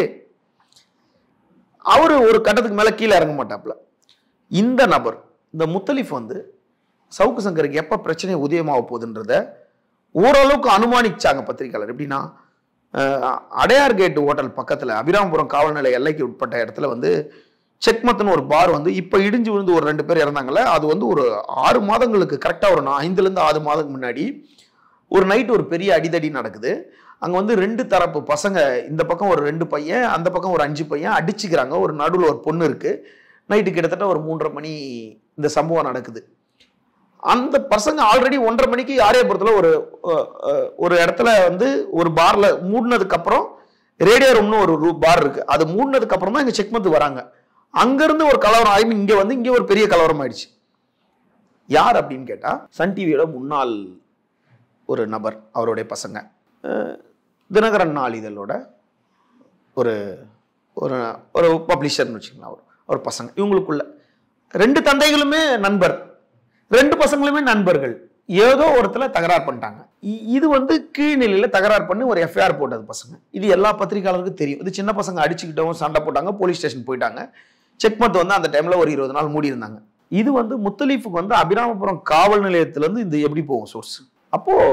அவரு ஒரு கட்டத்துக்கு மேல கீழே இறங்க மாட்டாப்ல இந்த நபர் இந்த முத்தலிஃப் வந்து சவுக்கு சங்கருக்கு எப்ப பிரச்சனை உதயமாக போகுதுன்றத ஓரளவுக்கு அனுமானிச்சாங்க பத்திரிகையாளர் எப்படின்னா அஹ், அடையார் கேட் ஹோட்டல் பக்கத்துல அபிராமபுரம் காவல் நிலைய எல்லைக்கு உட்பட்ட இடத்துல வந்து செக்மத்னு ஒரு பார் வந்து இப்ப இடிஞ்சு விழுந்து ஒரு ரெண்டு பேர் இறந்தாங்கல்ல அது வந்து ஒரு ஆறு மாதங்களுக்கு கரெக்டா ஒரு நா- ஐந்துல இருந்து ஆறு மாதத்துக்கு முன்னாடி ஒரு நைட் ஒரு பெரிய அடிதடி நடக்குது அங்க வந்து ரெண்டு தரப்பு பசங்க இந்த பக்கம் ஒரு ரெண்டு பையன் அந்த பக்கம் ஒரு அஞ்சு பையன் அடிச்சுக்கிறாங்க ஒரு நடுவில் ஒரு பொண்ணு இருக்கு நைட்டு கிட்டத்தட்ட ஒரு மூன்றரை மணி இந்த சம்பவம் நடக்குது அந்த பசங்க ஆல்ரெடி ஒன்றரை மணிக்கு ஆரியபுரத்தில் ஒரு அஹ், அஹ், ஒரு இடத்துல வந்து ஒரு பார்ல மூடினதுக்கு அப்புறம் ரேடியோ ரூம்னு ஒரு ரூ பார் இருக்கு அது மூடினதுக்கு அப்புறம் தான் இங்க செக்மத்து வராங்க அங்கிருந்து ஒரு கலவரம் ஆகி இங்க வந்து இங்க ஒரு பெரிய கலவரம் ஆயிடுச்சு யார் அப்படின்னு கேட்டா சன் டிவியோட முன்னாள் ஒரு நபர் அவருடைய பசங்க அஹ், தினகரன் நாளிதழோட ஒரு ஒரு ஒரு பப்ளிஷர்னு வச்சுக்கலாம் அவர் ஒரு பசங்க இவங்களுக்குள்ள ரெண்டு தந்தைகளுமே நண்பர் ரெண்டு பசங்களுமே நண்பர்கள் ஏதோ ஒருத்தல தகராறு பண்ணிட்டாங்க இ- இது வந்து கீழ்நிலையில தகராறு பண்ணி ஒரு எஃப்ஐஆர் போட்டது பசங்க இது எல்லா பத்திரிகையாளருக்கும் தெரியும் இது சின்ன பசங்க அடிச்சுக்கிட்டவும் சண்டை போட்டாங்க போலீஸ் ஸ்டேஷன் போயிட்டாங்க செக்மத் வந்து அந்த டைம்ல ஒரு இருபது நாள் மூடி இருந்தாங்க இது வந்து முத்தலீஃபுக்கு வந்து அபிராமபுரம் காவல் நிலையத்துல இருந்து இந்த எப்படி போகும் சோர்ஸ் அப்போ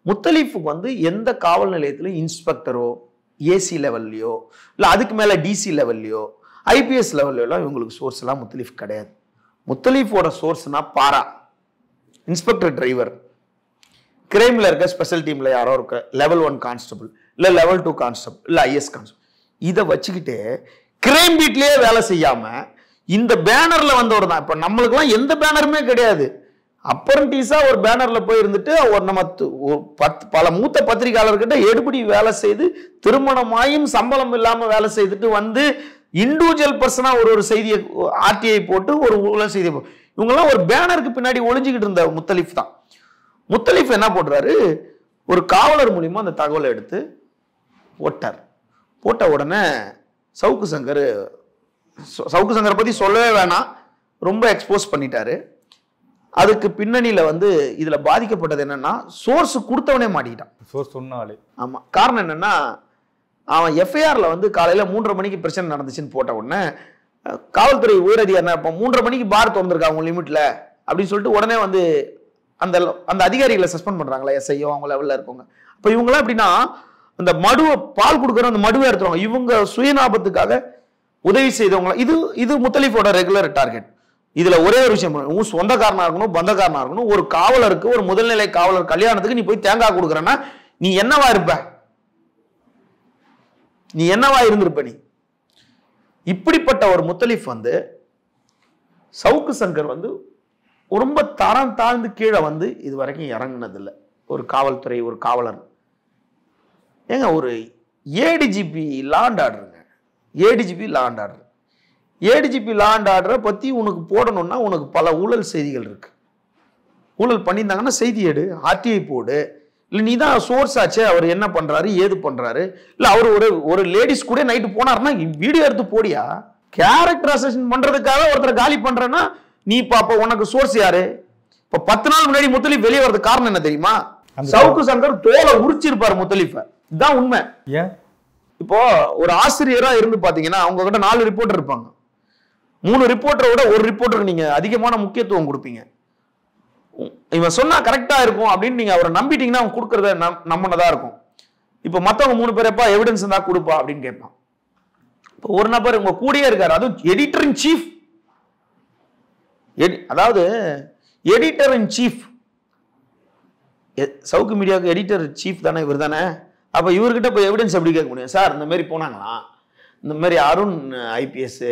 முத்தலீஃபுக்கு வந்து எந்த காவல் நிலையத்திலும் இன்ஸ்பெக்டரோ ஏசி லெவல்லையோ இல்லை அதுக்கு மேலே டிசி லெவல்லையோ ஐபிஎஸ் லெவல்லையோலாம் இவங்களுக்கு சோர்ஸ் எல்லாம் முத்தலீஃப் கிடையாது முத்தலீஃபோட சோர்ஸ்னா பாரா இன்ஸ்பெக்டர் டிரைவர் கிரைமில் இருக்க ஸ்பெஷல் டீமில் யாரோ இருக்க லெவல் ஒன் கான்ஸ்டபிள் இல்லை லெவல் டூ கான்ஸ்டபிள் இல்லை ஐஎஸ் கான்ஸ்டபிள் இதை வச்சுக்கிட்டு கிரைம் பீட்லேயே வேலை செய்யாமல் இந்த பேனரில் வந்தவர் தான் இப்போ நம்மளுக்குலாம் எந்த பேனருமே கிடையாது அப்ரண்டிஸாக ஒரு பேனரில் போய் இருந்துட்டு ஒரு நம்ம து- ஒரு பத்து பல மூத்த பத்திரிகையாளர்கிட்ட எடுபடி வேலை செய்து திருமணமாயும் சம்பளம் இல்லாமல் வேலை செய்துட்டு வந்து இண்டிவிஜுவல் பர்சனாக ஒரு ஒரு செய்தியை ஆர்டிஐ போட்டு ஒரு ஊழல் செய்தியை போ- இவங்கெல்லாம் ஒரு பேனருக்கு பின்னாடி ஒளிஞ்சுக்கிட்டு இருந்த முத்தலீஃப் தான் முத்தலீஃப் என்ன போடுறாரு ஒரு காவலர் மூலியமா அந்த தகவலை எடுத்து போட்டார் போட்ட உடனே சவுக்கு சங்கர் ச- சவுக்கு சங்கரை பத்தி சொல்லவே வேணாம் ரொம்ப எக்ஸ்போஸ் பண்ணிட்டாரு அதுக்கு பின்னணியில வந்து இதுல பாதிக்கப்பட்டது என்னன்னா சோர்ஸ் கொடுத்தவனே மாட்டிக்கிட்டான் சோர்ஸ் சொன்னாலே ஆமா காரணம் என்னன்னா அவன் எஃப்ஐஆர்ல வந்து காலையில மூன்றரை மணிக்கு பிரச்சனை நடந்துச்சுன்னு போட்ட உடனே அஹ், காவல்துறை உயரதிகாரி என்ன இப்போ மூன்றரை மணிக்கு பார் திறந்திருக்கா அவங்க லிமிட்ல அப்படின்னு சொல்லிட்டு உடனே வந்து அந்த அந்த அதிகாரிகளை சஸ்பெண்ட் பண்றாங்களா எஸ்ஐயோ அவங்க லெவல்ல இருக்கவங்க அப்ப இவங்களாம் எப்படின்னா அந்த மடுவை பால் கொடுக்குற அந்த மடுவை எடுத்துருவாங்க இவங்க சுயநாபத்துக்காக உதவி செய்தவங்கள இது இது முத்தலீஃபோட ரெகுலர் டார்கெட் இதுல ஒரே ஒரு விஷயம் உன் சொந்தக்காரனா இருக்கணும் பந்தக்காரனா இருக்கணும் ஒரு காவலருக்கு ஒரு முதல்நிலை காவலர் கல்யாணத்துக்கு நீ போய் தேங்காய் கொடுக்குறேன்னா நீ என்னவா இருப்ப நீ என்னவா இருந்திருப்ப நீ இப்படிப்பட்ட ஒரு முத்தலீஃப் வந்து சவுக்கு சங்கர் வந்து ரொம்ப தரம் தாழ்ந்து கீழே வந்து இது வரைக்கும் இறங்குனதில்லை ஒரு காவல்துறை ஒரு காவலர் ஏங்க ஒரு ஏடிஜிபி லாண்ட் ஆர்டருங்க ADGP law and order ADGP law and ஆர்டரை பற்றி உனக்கு போடணும்னா உனக்கு பல ஊழல் செய்திகள் இருக்கு ஊழல் பண்ணியிருந்தாங்கன்னா செய்தி எடு ஆர்டிஐ போடு இல்லை நீ தான் சோர்ஸ் ஆச்சே அவர் என்ன பண்றாரு ஏது பண்றாரு இல்லை அவர் ஒரு ஒரு லேடிஸ் கூட நைட்டு போனாருன்னா வீடியோ எடுத்து போடியா கேரக்டர் அசன் பண்றதுக்காக ஒருத்தரை காலி பண்றேன்னா நீ இப்போ அப்போ உனக்கு சோர்ஸ் யாரு இப்போ பத்து நாள் முன்னாடி முத்தலீஃப் வெளியே வரதுக்கு காரணம் என்ன தெரியுமா அந்த- சவுக்கு சங்கர் தோலை உரிச்சிருப்பாரு முத்தலீஃபை இதுதான் உண்மை ஏன் இப்போ ஒரு ஆசிரியரா இருந்து பாத்தீங்கன்னா அவங்க கிட்ட நாலு ரிப்போர்ட்டர் இருப்பாங்க மூணு ரிப்போர்ட்டரை விட ஒரு ரிப்போர்ட்டருக்கு நீங்க அதிகமான முக்கியத்துவம் கொடுப்பீங்க உ- இவன் சொன்னா கரெக்டா இருக்கும் அப்படின்னு நீங்க அவரை நம்பிட்டீங்கன்னா அவன் கொடுக்கறத நம்- நம்பினதா இருக்கும் இப்போ மத்தவங்க மூணு பேரப்பா எவிடன்ஸ் இருந்தா கொடுப்பா அப்படின்னு கேட்பான் இப்போ ஒரு நபர் உங்க கூடயே இருக்காரு அதுவும் எடிட்டர் இன் சீஃப் அதாவது எடிட்டர் இன் சீஃப் சவுக்கு மீடியாவுக்கு எடிட்டர் சீஃப் தானே இவர் தானே அப்போ இவர்கிட்ட போய் எவிடன்ஸ் எப்படி கேட்க முடியும் சார் இந்த மாதிரி போனாங்களாம் இந்த மாதிரி அருண் ஐபிஎஸ்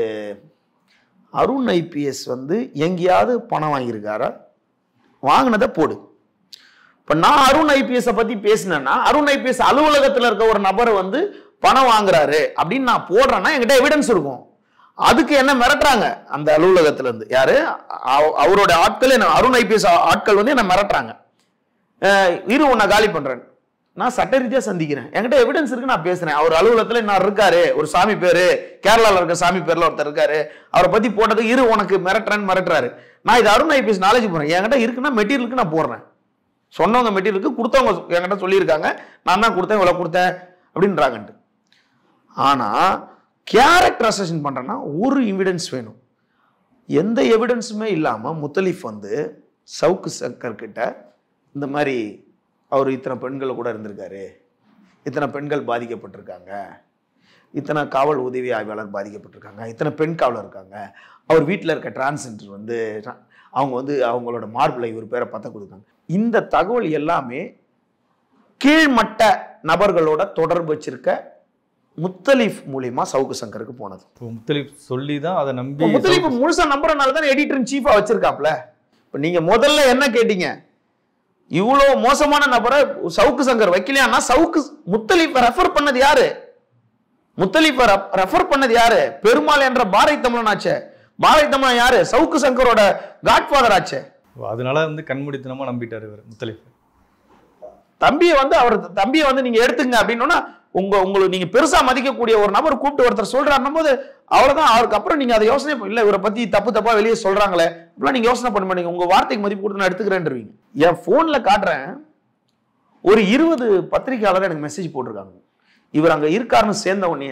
அருண் ஐபிஎஸ் வந்து எங்கேயாவது பணம் வாங்கியிருக்காரா வாங்கினதை போடு இப்போ நான் அருண் ஐபிஎஸ் பத்தி பேசினேன்னா அருண் ஐபிஎஸ் அலுவலகத்தில் இருக்க ஒரு நபர் வந்து பணம் வாங்குறாரு அப்படின்னு நான் போடுறேன்னா என்கிட்ட எவிடன்ஸ் இருக்கும் அதுக்கு என்ன மிரட்டுறாங்க அந்த அலுவலகத்துல இருந்து யாரு அவ- அவரோட ஆட்கள் என்ன அருண் ஐபிஎஸ் ஆட்கள் வந்து என்ன மிரட்டுறாங்க அஹ் இரு உன்னை காலி பண்றேன் நான் சட்ட ரீதியா சந்திக்கிறேன் என்கிட்ட எவிடன்ஸ் இருக்கு நான் பேசுறேன் அவர் அலுவலகத்துல நான் இருக்காரு ஒரு சாமி பேரு கேரளால இருக்க சாமி பேர்ல ஒருத்தர் இருக்காரு அவரை பத்தி போட்டது இரு உனக்கு மிரட்டுறேன்னு மிரட்டுறாரு நான் இது அருண் ஐபிஎஸ் நாலேஜ் போறேன் என்கிட்ட இருக்குன்னா மெட்டீரியலுக்கு நான் போடுறேன் சொன்னவங்க மெட்டீரியலுக்கு கொடுத்தவங்க என்கிட்ட சொல்லியிருக்காங்க நான் தான் கொடுத்தேன் இவ்வளவு கொடுத்தேன் அப்படின்றாங்கன்ட்டு ஆனா கேரக்டர் அசஷன் பண்றேன்னா ஒரு எவிடன்ஸ் வேணும் எந்த எவிடன்ஸுமே இல்லாம முத்தலீஃப் வந்து சவுக்கு சங்கர் கிட்ட இந்த மாதிரி அவர் இத்தனை பெண்கள் கூட இருந்திருக்காரு இத்தனை பெண்கள் பாதிக்கப்பட்டிருக்காங்க இத்தனை காவல் உதவி ஆய்வாளர் பாதிக்கப்பட்டிருக்காங்க இத்தனை பெண் காவலர் இருக்காங்க அவர் வீட்டில் இருக்க டிரான்ஸ்ஜெண்டர் வந்து tra- அவங்க வந்து அவங்களோட மார்பிளை இவர் பேரை பத்த கொடுக்காங்க இந்த தகவல் எல்லாமே கீழ்மட்ட நபர்களோட தொடர்பு வச்சிருக்க முத்தலீஃப் மூலியமா சவுக்கு சங்கருக்கு போனது இப்போ முத்தலீப் சொல்லி தான் அதை நம்பி இப்ப முத்தலீப் முழுசா நம்புறனால தான் எடிட்டர் இன் சீஃபா வச்சிருக்காப்ல இப்ப நீங்க முதல்ல என்ன கேட்டீங்க இவ்வளவு மோசமான நபரை சவுக்கு சங்கர் வைக்கலையான்னா சவுக்கு முத்தலீப்பை ரெஃபர் பண்ணது யாரு முத்தலீப்பை ரெஃபர் பண்ணது யாரு பெருமாள் என்ற பாரதி தமிழன் ஆச்சே பாரதி தமிழன் யாரு சவுக்கு சங்கரோட காட்ஃபாதர் ஆச்சே அதனால வந்து கண்மூடித்தனமா நம்பிட்டாரு இவர் முத்தலீப் தம்பியை வந்து அவர் தம்பியை வந்து நீங்க எடுத்துங்க அப்படின்னா உங்க உங்களுக்கு நீங்க பெருசா மதிக்கக்கூடிய ஒரு நபர் கூப்பிட்டு ஒருத்தர் சொல்றாருன்னும் போது அவ்வளவுதான் அவருக்கு அப்புறம் நீங்க அதை யோசனை பண்ண- இல்ல இவரை பத்தி தப்பு தப்பா வெளியே சொல்றாங்களே அப்படிலாம் நீங்க யோசனை பண்ண மாட்டீங்க உங்க வார்த்தைக்கு மதிப்பு கொடுத்து நான் எடுத்துக்கிறேன்றீங்க என் போன்ல காட்டுறேன் ஒரு இருபது பத்திரிகையாளர் எனக்கு மெசேஜ் போட்டிருக்காங்க இவர் அங்க இருக்காருன்னு சேர்ந்த உடனே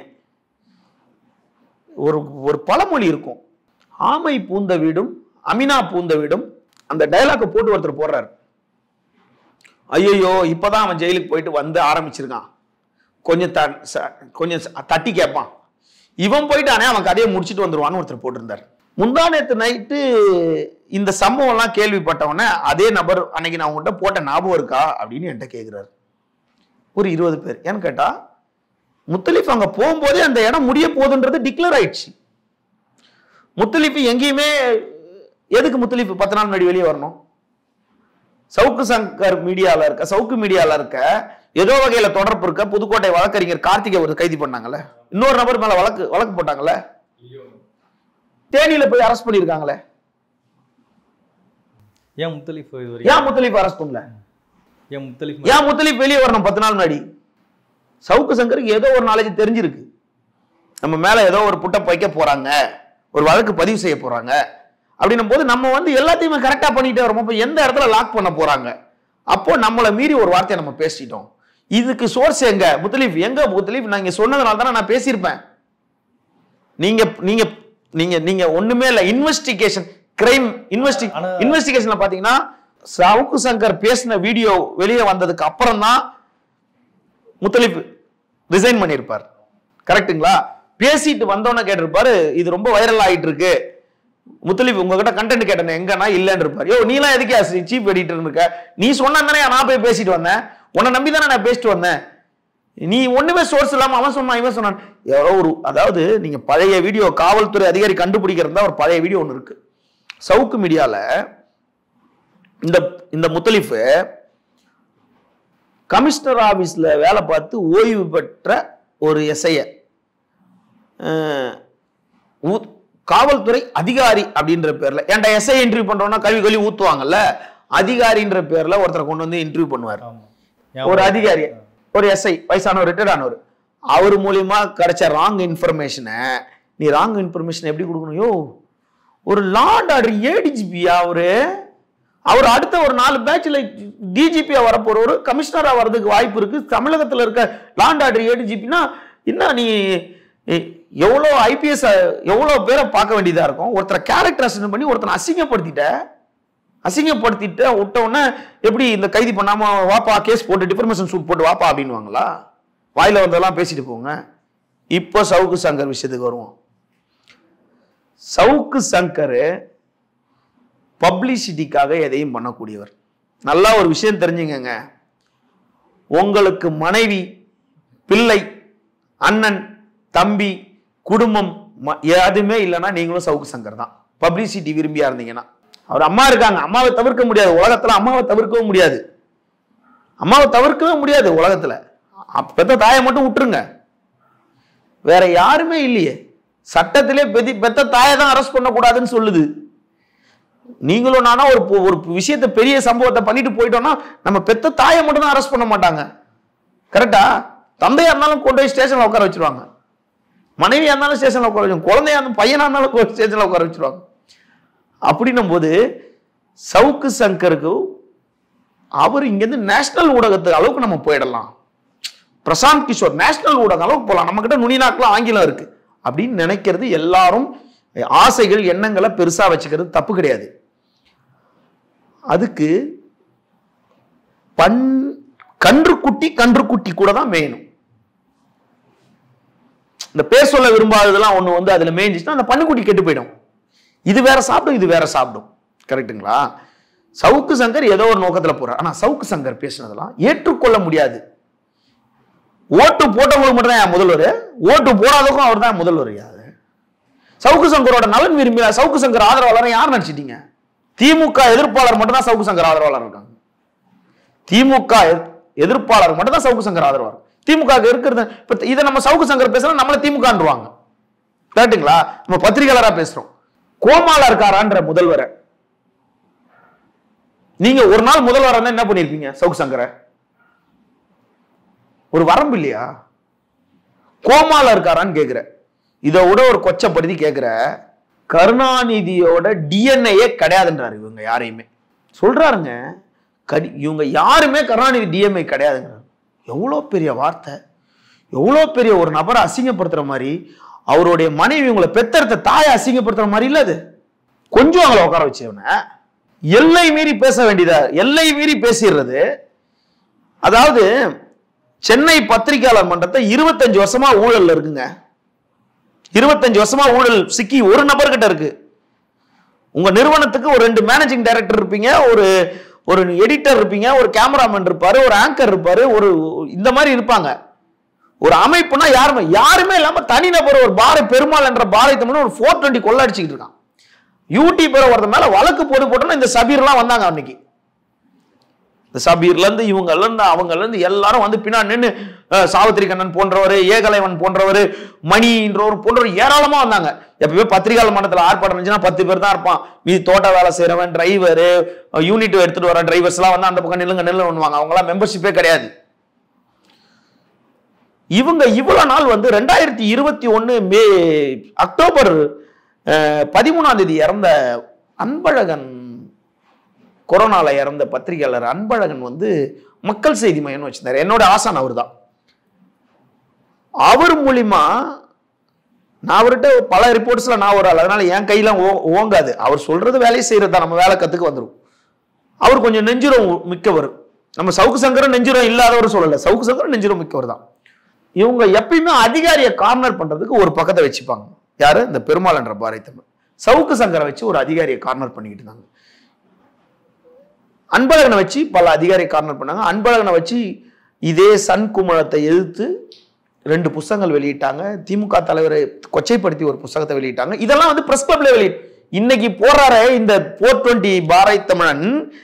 ஒரு ஒரு பழமொழி இருக்கும் ஆமை பூந்த வீடும் அமினா பூந்த வீடும் அந்த டயலாக்கை போட்டு ஒருத்தர் போடுறாரு ஐயோ இப்பதான் அவன் ஜெயிலுக்கு போயிட்டு வந்து ஆரம்பிச்சிருக்கான் கொஞ்சம் த ச- கொஞ்சம் ச- தட்டி கேட்பான் இவன் போயிட்டானே அவன் கதையை முடிச்சிட்டு வந்துருவான்னு ஒருத்தர் போட்டிருந்தார் முந்தா நேத்து நைட்டு இந்த சம்பவம்லாம் கேள்விப்பட்டவொடனே அதே நபர் அன்னைக்கு நான் உங்கள்கிட்ட போட்ட ஞாபகம் இருக்கா அப்படின்னு என்கிட்ட கேட்குறாரு ஒரு இருபது பேர் ஏன்னு கேட்டா முத்தலீஃப் அங்க போகும்போதே அந்த இடம் முடிய போகுதுன்றது டிக்ளேர் ஆயிடுச்சு முத்தலீஃப் எங்கேயுமே எதுக்கு முத்தலீஃப் பத்து நாள் முன்னாடி வெளியே வரணும் சவுக்கு சங்கர் மீடியால இருக்க சவுக்கு மீடியால இருக்க ஏதோ வகையில தொடர்பு இருக்க புதுக்கோட்டை வழக்கறிஞர் கார்த்திகை ஒரு கைது பண்ணாங்கல்ல இன்னொரு நபர் மேல வழக்கு வழக்கு போட்டாங்கல்ல தேனியில போய் அரெஸ்ட் பண்ணிருக்காங்களே ஏன் முத்தலீஃப் இது ஏன் முத்தலீஃப் அரெஸ்ட் பண்ணல ஏன் முத்தலீஃப் ஏன் முத்தலீஃப் வெளியே வரணும் பத்து நாள் முன்னாடி சவுக்கு சங்கருக்கு ஏதோ ஒரு நாலேஜ் தெரிஞ்சிருக்கு நம்ம மேல ஏதோ ஒரு புட்டப் வைக்க போறாங்க ஒரு வழக்கு பதிவு செய்ய போறாங்க அப்படின்னும் போது நம்ம வந்து எல்லாத்தையுமே கரெக்டா பண்ணிட்டே வரோம் அப்போ எந்த இடத்துல லாக் பண்ண போறாங்க அப்போ நம்மளை மீறி ஒரு வார்த்தையை நம்ம பேசிட்டோம் இதுக்கு சோர்ஸ் எங்க முத்தலீஃப் எங்க முத்தலீஃப் நான் இங்க சொன்னதுனால தானே நான் பேசியிருப்பேன் நீங்க நீங்க நீங்க நீங்க ஒண்ணுமே இல்ல இன்வெஸ்டிகேஷன் கிரைம் இன்வெஸ்டி ஆனா- இன்வெஸ்டிகேஷன்ல பாத்தீங்கன்னா சவுக்கு சங்கர் பேசின வீடியோ வெளியே வந்ததுக்கு அப்புறம் தான் முத்தலிப் ரிசைன் பண்ணியிருப்பார் கரெக்ட்டுங்களா பேசிட்டு வந்தோன்னே கேட்டிருப்பாரு இது ரொம்ப வைரல் ஆயிட்டு இருக்கு முத்தலிப் உங்ககிட்ட கண்டென்ட் கேட்டேன் எங்கன்னா இல்லைன்னு இருப்பார் யோ நீலாம் எதுக்கே சீப் எடிட்டர் இருக்க நீ சொன்னா தானே நான் போய் பேசிட்டு வந்தேன் உன்னை நம்பி தானே நான் பேசிட்டு வந்தேன் நீ ஒண்ணுமே சோர்ஸ் இல்லாம அவன் சொன்னான் இவன் சொன்னான் எவ்வளோ ஒரு அதாவது நீங்க பழைய வீடியோ காவல்துறை அதிகாரி கண்டுபிடிக்கிறதா ஒரு பழைய வீடியோ ஒன்று இருக்கு சவுக்கு மீடியால இந்த இந்த முத்தலிஃபு கமிஷனர் ஆபீஸ்ல வேலை பார்த்து ஓய்வு பெற்ற ஒரு எஸ்ஐய காவல்துறை அதிகாரி அப்படின்ற பேர்ல ஏன்டா எஸ்ஐ இன்டர்வியூ பண்றோம்னா கல்வி கல்வி ஊத்துவாங்கல்ல அதிகாரின்ற பேர்ல ஒருத்தரை கொண்டு வந்து இன்டர்வியூ பண்ணுவார் ஆமா ஒரு அதிகாரி ஒரு எஸ்ஐ வயசானவர் ரிட்டையர்ட் ஆனவர் அவர் மூலியமா கிடைச்ச ராங் இன்ஃபர்மேஷனை நீ ராங் இன்ஃபர்மேஷன் எப்படி கொடுக்கணும் யோ ஒரு லாண்ட் ஆர்டர் ஏடிஜிபியா அவரு அவர் அடுத்த ஒரு நாலு பேட்ச்ல டிஜிபியா வரப்போறவர் கமிஷனரா வர்றதுக்கு வாய்ப்பு இருக்கு தமிழகத்துல இருக்க லாண்ட் ஆர்டர் ஏடிஜிபினா என்ன நீ எ- எவ்வளோ ஐபிஎஸ் எவ்வளோ பேரை பார்க்க வேண்டியதா இருக்கும் ஒருத்தரை கேரக்டர் அசன் பண்ணி ஒருத்தனை அசிங்கப்படுத்திட்ட அசிங்கப்படுத்திட்டு விட்ட உடனே எப்படி இந்த கைதி பண்ணாம வாப்பா கேஸ் போட்டு டிஃபர்மேஷன் சூட் போட்டு வாப்பா அப்படின்னுவாங்களா வாயில வந்தெல்லாம் பேசிட்டு போங்க இப்போ சவுக்கு சங்கர் விஷயத்துக்கு வருவோம் சவுக்கு சங்கர் பப்ளிசிட்டிக்காக எதையும் பண்ணக்கூடியவர் நல்லா ஒரு விஷயம் தெரிஞ்சுங்கங்க உங்களுக்கு மனைவி பிள்ளை அண்ணன் தம்பி குடும்பம் ம- எதுவுமே இல்லைன்னா நீங்களும் சவுக்கு சங்கர் தான் பப்ளிசிட்டி விரும்பியா இருந்தீங்கன்னா அவர் அம்மா இருக்காங்க அம்மாவை தவிர்க்க முடியாது உலகத்துல அம்மாவை தவிர்க்கவும் முடியாது அம்மாவை தவிர்க்கவே முடியாது உலகத்துல அப்~ பெத்த தாயை மட்டும் விட்டுருங்க வேற யாருமே இல்லையே சட்டத்திலே பெதி பெத்த தாயை தான் அரெஸ்ட் பண்ணக்கூடாதுன்னு சொல்லுது நீங்களும் நானா ஒரு பொ- ஒரு விஷயத்தை பெரிய சம்பவத்தை பண்ணிட்டு போயிட்டோம்னா நம்ம பெத்த தாயை மட்டும் தான் அரெஸ்ட் பண்ண மாட்டாங்க கரெக்டா தந்தையா இருந்தாலும் கொண்டு போய் ஸ்டேஷன்ல உட்கார வச்சிருவாங்க மனைவியா இருந்தாலும் ஸ்டேஷன்ல உட்கார வச்சு குழந்தையா இருந்தாலும் பையனா இருந்தாலும் ஸ்டேஷன்ல உட்கார வச்சிருவாங்க அப்படின்னும் போது சவுக்கு சங்கருக்கு அவர் இங்கேருந்து நேஷனல் ஊடகத்துக்கு அளவுக்கு நம்ம போயிடலாம் பிரசாந்த் கிஷோர் நேஷனல் ஊடகம் அளவுக்கு போகலாம் நம்ம கிட்ட நுனிநாக்கில் ஆங்கிலம் இருக்கு அப்படின்னு நினைக்கிறது எல்லாரும் ஆசைகள் எண்ணங்களை பெருசா வச்சுக்கிறது தப்பு கிடையாது அதுக்கு பண் கன்றுக்குட்டி கன்றுக்குட்டி கூட தான் மேயணும் இந்த பேர் சொல்ல விரும்பாததெல்லாம் ஒண்ணு வந்து அதுல மேய்ஞ்சிச்சுன்னா அந்த பன்னுக்குட்டி கெட்டு போயிடும் இது வேற சாப்பிடும் இது வேற சாப்பிடும் கரெக்ட்டுங்களா சவுக்கு சங்கர் ஏதோ ஒரு நோக்கத்துல போறார் ஆனா சவுக்கு சங்கர் பேசுனதெல்லாம் ஏற்றுக்கொள்ள முடியாது ஓட்டு போட்டவங்களுக்கு மட்டும் தான் முதல்வர் ஓட்டு போடாதவக்கும் அவர் தான் முதல்வர் யாரு சவுக்கு சங்கரோட நலன் விரும்பிய சவுக்கு சங்கர் ஆதரவாளர் யார் நினைச்சிட்டீங்க திமுக எதிர்ப்பாளர் மட்டும் தான் சவுக்கு சங்கர் ஆதரவாளர் இருக்காங்க திமுக எதிர்- எதிர்ப்பாளர் மட்டும் தான் சவுக்கு சங்கர் ஆதரவாளர் திமுக க்கு இருக்கிறது இப்ப இதை நம்ம சவுக்கு சங்கர் பேசுறோம் நம்மள திமுகன்றுவாங்க கேட்டுங்களா நம்ம பத்திரிகையாளரா பேசுறோம் கோமால இருக்காரான்ற முதல்வரை நீங்க ஒரு நாள் முதல்வரா இருந்தா என்ன பண்ணிருப்பீங்க சவுக்கு சங்கரை ஒரு வரம்பு இல்லையா கோமால இருக்காரான்னு கேக்குற இதை விட ஒரு கொச்சப்படுத்தி கேக்குற கருணாநிதியோட டிஎன்ஏயே கிடையாதுன்றாரு இவங்க யாரையுமே சொல்றாருங்க கடி இவங்க யாருமே கருணாநிதி டிஎம்ஐ கிடையாதுங்கிறாரு எவ்வளோ பெரிய வார்த்தை எவ்வளோ பெரிய ஒரு நபரை அசிங்கப்படுத்துற மாதிரி அவருடைய மனைவி இவங்களை பெத்தெடுத்த தாயை அசிங்கப்படுத்துற மாதிரி இல்ல அது கொஞ்சம் அவங்கள உட்கார வச்சவன எல்லை மீறி பேச வேண்டியதா எல்லை மீறி பேசிடுறது அதாவது சென்னை பத்திரிகையாளர் மன்றத்தை இருபத்தஞ்சு வருஷமா ஊழல்ல இருக்குங்க இருபத்தஞ்சு வருஷமா ஊழல் சிக்கி ஒரு நபர்கிட்ட இருக்கு உங்க நிறுவனத்துக்கு ஒரு ரெண்டு மேனேஜிங் டைரக்டர் இருப்பீங்க ஒரு ஒரு எடிட்டர் இருப்பீங்க ஒரு கேமராமேன் இருப்பாரு ஒரு ஆங்கர் இருப்பாரு ஒரு இந்த மாதிரி இருப்பாங்க ஒரு அமைப்புனா யாருமே யாருமே இல்லாம தனிநபர் ஒரு பாரை பெருமாள் என்ற பாரை தமிழ் ஒரு ஃபோர் டுவெண்ட்டி கொள்ள அடிச்சுக்கிட்டு இருக்கான் யூடியூபர் ஒருத்த மேல வழக்கு போட்டு போட்டோன்னா இந்த சபீர்லாம் வந்தாங்க அன்னைக்கு இந்த சபீர்ல இருந்து இவங்கல இருந்து அவங்கல இருந்து எல்லாரும் வந்து பின்னாடி நின்று சாவித்திரி கண்ணன் போன்றவர் ஏகலைவன் போன்றவர் மணின்றவர் போன்றவர் ஏராளமா வந்தாங்க எப்பவுமே பத்திரிகையாளர் மன்றத்துல ஆர்ப்பாட்டம் இருந்துச்சுன்னா பத்து பேர் தான் இருப்பான் மீதி தோட்ட வேலை செய்யறவன் டிரைவர் யூனிட் எடுத்துட்டு வர டிரைவர்ஸ் எல்லாம் வந்து அந்த பக்கம் நில்லுங்க நில்லு பண்ணுவாங்க அவங்க எல்லாம் மெம்பர்ஷிப்பே கிடையாது இவங்க இவ்வளவு நாள் வந்து ரெண்டாயிரத்தி இருபத்தி ஒன்னு மே அக்டோபர் அஹ், பதிமூணாம் தேதி இறந்த அன்பழகன் கொரோனால இறந்த பத்திரிகையாளர் அன்பழகன் வந்து மக்கள் செய்தி மையம்னு வச்சிருந்தாரு என்னோட ஆசான் அவர் தான் அவர் மூலியமா நான் அவர்கிட்ட பல ரிப்போர்ட்ஸ்ல நான் ஒரு ஆள் அதனால என் கையில ஓ- ஓங்காது அவர் சொல்றது வேலையை செய்யறது நம்ம வேலை கத்துக்கு வந்துரும் அவர் கொஞ்சம் நெஞ்சுரம் மிக்கவர் நம்ம சவுக்கு சங்கரம் நெஞ்சுரம் இல்லாதவர் சொல்லல சவுக்கு சங்கரம் நெஞ்சுரம் மிக்கவர் தான் இவங்க எப்பயுமே அதிகாரியை கார்னர் பண்றதுக்கு ஒரு பக்கத்தை வச்சுப்பாங்க யாரு இந்த பெருமாள் என்ற பாறை தமிழ் சவுக்கு சங்கரை வச்சு ஒரு அதிகாரியை கார்னர் பண்ணிக்கிட்டு இருந்தாங்க அன்பழகனை வச்சு பல அதிகாரியை கார்னர் பண்ணாங்க அன்பழகனை வச்சு இதே சன் குமரத்தை எதிர்த்து ரெண்டு புஸ்தகங்கள் வெளியிட்டாங்க திமுக தலைவரை கொச்சைப்படுத்தி ஒரு புஸ்தகத்தை வெளியிட்டாங்க இதெல்லாம் வந்து பிரஸ் கிளப்ல வெளி இன்னைக்கு போறாரு இந்த போர் டுவெண்ட்டி பாரை தமிழன்